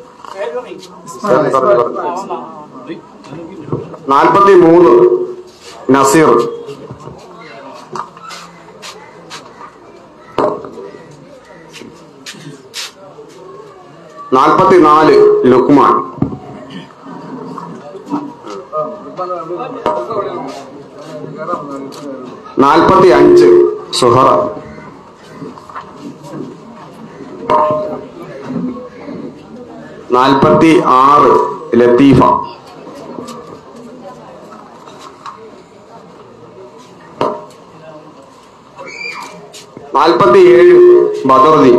നാൽപ്പത്തി മൂന്ന് നസീർ നാൽപ്പത്തി നാല് ലുക്മാൻ നാൽപ്പത്തി അഞ്ച് സുഹറ നാൽപ്പത്തി ആറ് ലത്തീഫ നാൽപ്പത്തി ഏഴ് ബദറുദ്ദീൻ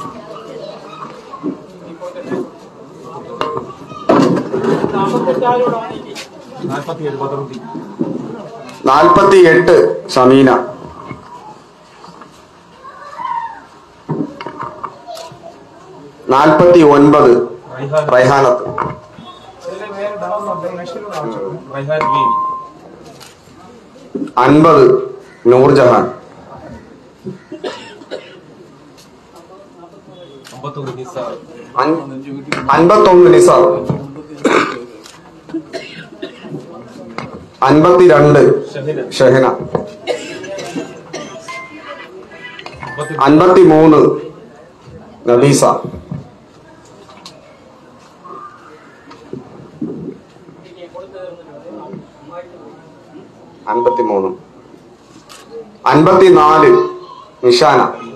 നാൽപ്പത്തി ഏഴ് ബദറുദ്ദീൻ നാൽപ്പത്തി എട്ട് സമീന നാൽപ്പത്തി ഒൻപത് റൈഹാൻ റൈഹാനത്ത് റൈഹാൻ ബീവി അൻപത് നൂർജഹാൻ അമ്പത്തൊന്ന് നിസാർ അൻ- അൻപത്തൊന്ന് നിസാർ അൻപത്തിരണ്ട് ഷഹിന ഷെഹന അമ്പത്തി അൻപത്തി മൂന്ന് നബീസ അൻപത്തി മൂന്ന് അൻപത്തിനാല് നിഷാന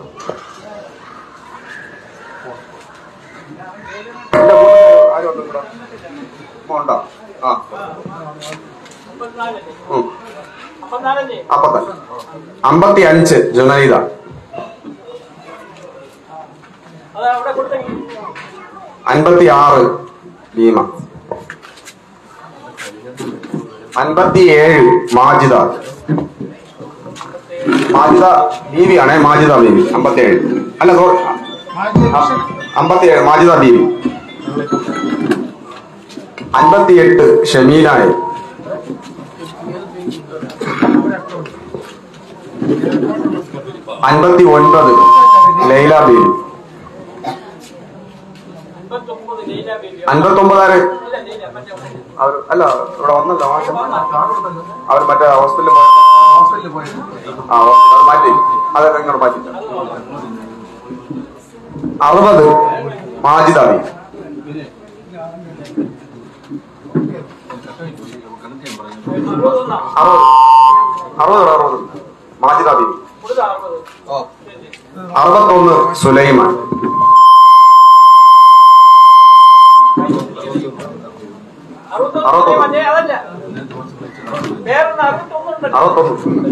എന്റെ കൂടെ ആരും ഉണ്ടോ ഇവിടെ? ഉമ്മ ഉണ്ടോ? ആ ഉം. അപ്പത്തെ അമ്പത്തി അഞ്ച് ജുനൈദ അൻപത്തി ആറ് ഭീമ അൻപത്തി ഏഴ് മാജിദ മാജിദ ബീവി ആണേ മാജിദ ബീവി അമ്പത്തി ഏഴ് അല്ല സോറി അമ്പത്തി ഏഴ് മാജിദ ബീവി അൻപത്തി എട്ട് ഷമീലായ അൻപത്തി ഒൻപത് ലൈല ബീവി അൻപത്തി ഒമ്പതാറ് അവർ അല്ല ഇവിടെ വന്നല്ലോ മാഷ്. അവർ മറ്റേ ഹോസ്പിറ്റലിൽ പോയ ആ ഹോസ്പിറ്റൽ മാറ്റി അതൊക്കെ ഇങ്ങോട്ട് മാറ്റി അറുപത് മാജിദ ബീവി അറുപത് അറുപത് അറുപത് മാജിദ ബീവി അറുപത്തൊന്ന് സുലൈമാൻ അറുപത്തൊന്ന് അറുപത്തൊന്ന്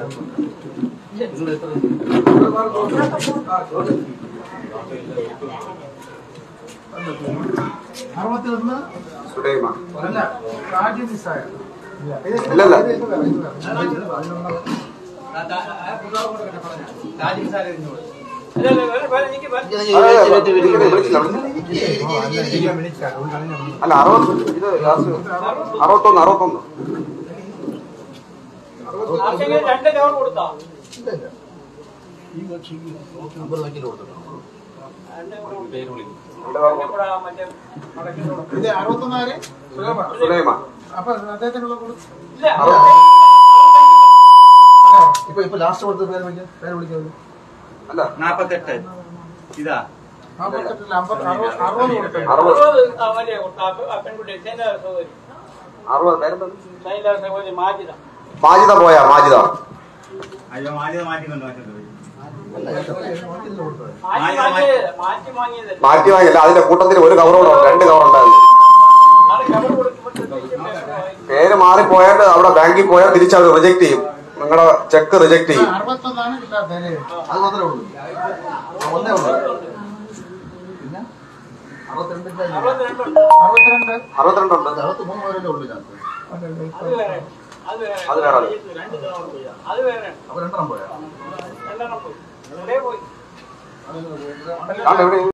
സുലൈമാൻ ഇല്ലല്ല അല്ല അറുപത് ഇത് ലാസ്റ്റ് അറുപത്തൊന്ന് അറുപത്തൊന്ന് രണ്ട് കവർ കൊടുത്താ സുലൈമാൻ അപ്പൊ അദ്ദേഹത്തിനുള്ള കൊടു- ഇപ്പൊ ഇപ്പൊ ലാസ്റ്റ് കൊടുത്ത പേര് വിളിക്കാം പേര് വിളിക്കുന്നത് അല്ല നാപ്പത്തെട്ട് ഇതാ നാപ്പത്തെട്ടില്ല അമ്പത് അറുപത് അറുപത് കൊടുത്തു അറുപത് അവരെ കൊടുത്ത പെൺകുട്ടി സൈനിക സഹോദരി അറുപത് പേരെന്താ സൈനിക സഹോദരി മാജിത മാജിദ പോയാ മാജിദ അയ്യോ മാറ്റി മാറ്റിക്കൊണ്ട് മാറ്റുന്നത് മാറ്റി വാങ്ങിയത് മാറ്റി വാങ്ങിയത് മാറ്റി വാങ്ങില്ല അതിന്റെ കൂട്ടത്തിൽ ഒരു കവർ കൂടെ ഉണ്ട്. രണ്ട് കവർ ഉണ്ടായിരുന്നു അത് കവർ കൊടുക്കുമ്പോഴത്തേക്ക് പേര് മാറിപ്പോയാൽ അവിടെ ബാങ്കിൽ പോയാൽ തിരിച്ച് അവർ റിജക്ട് ചെയ്യും നിങ്ങളുടെ ചെക്ക് റിജക്ട് ചെയ്യും അറുപത്തൊന്നാണ് കിട്ടാത്തത് അത് മാത്രമേ ഉള്ളൂ ആ, ഒന്നേ ഉള്ളൂ പിന്നെ അറുപത്തിരണ്ടിന്റെ അറുപത്തിരണ്ടുണ്ട് അറുപത്തി മൂന്ന് പേരല്ലേ ഉള്ളൂ ഇതിനകത്ത് അത് വേറെ ആള്. അപ്പൊ രണ്ടെണ്ണം പോയാ ആണ്ട് എവിടെ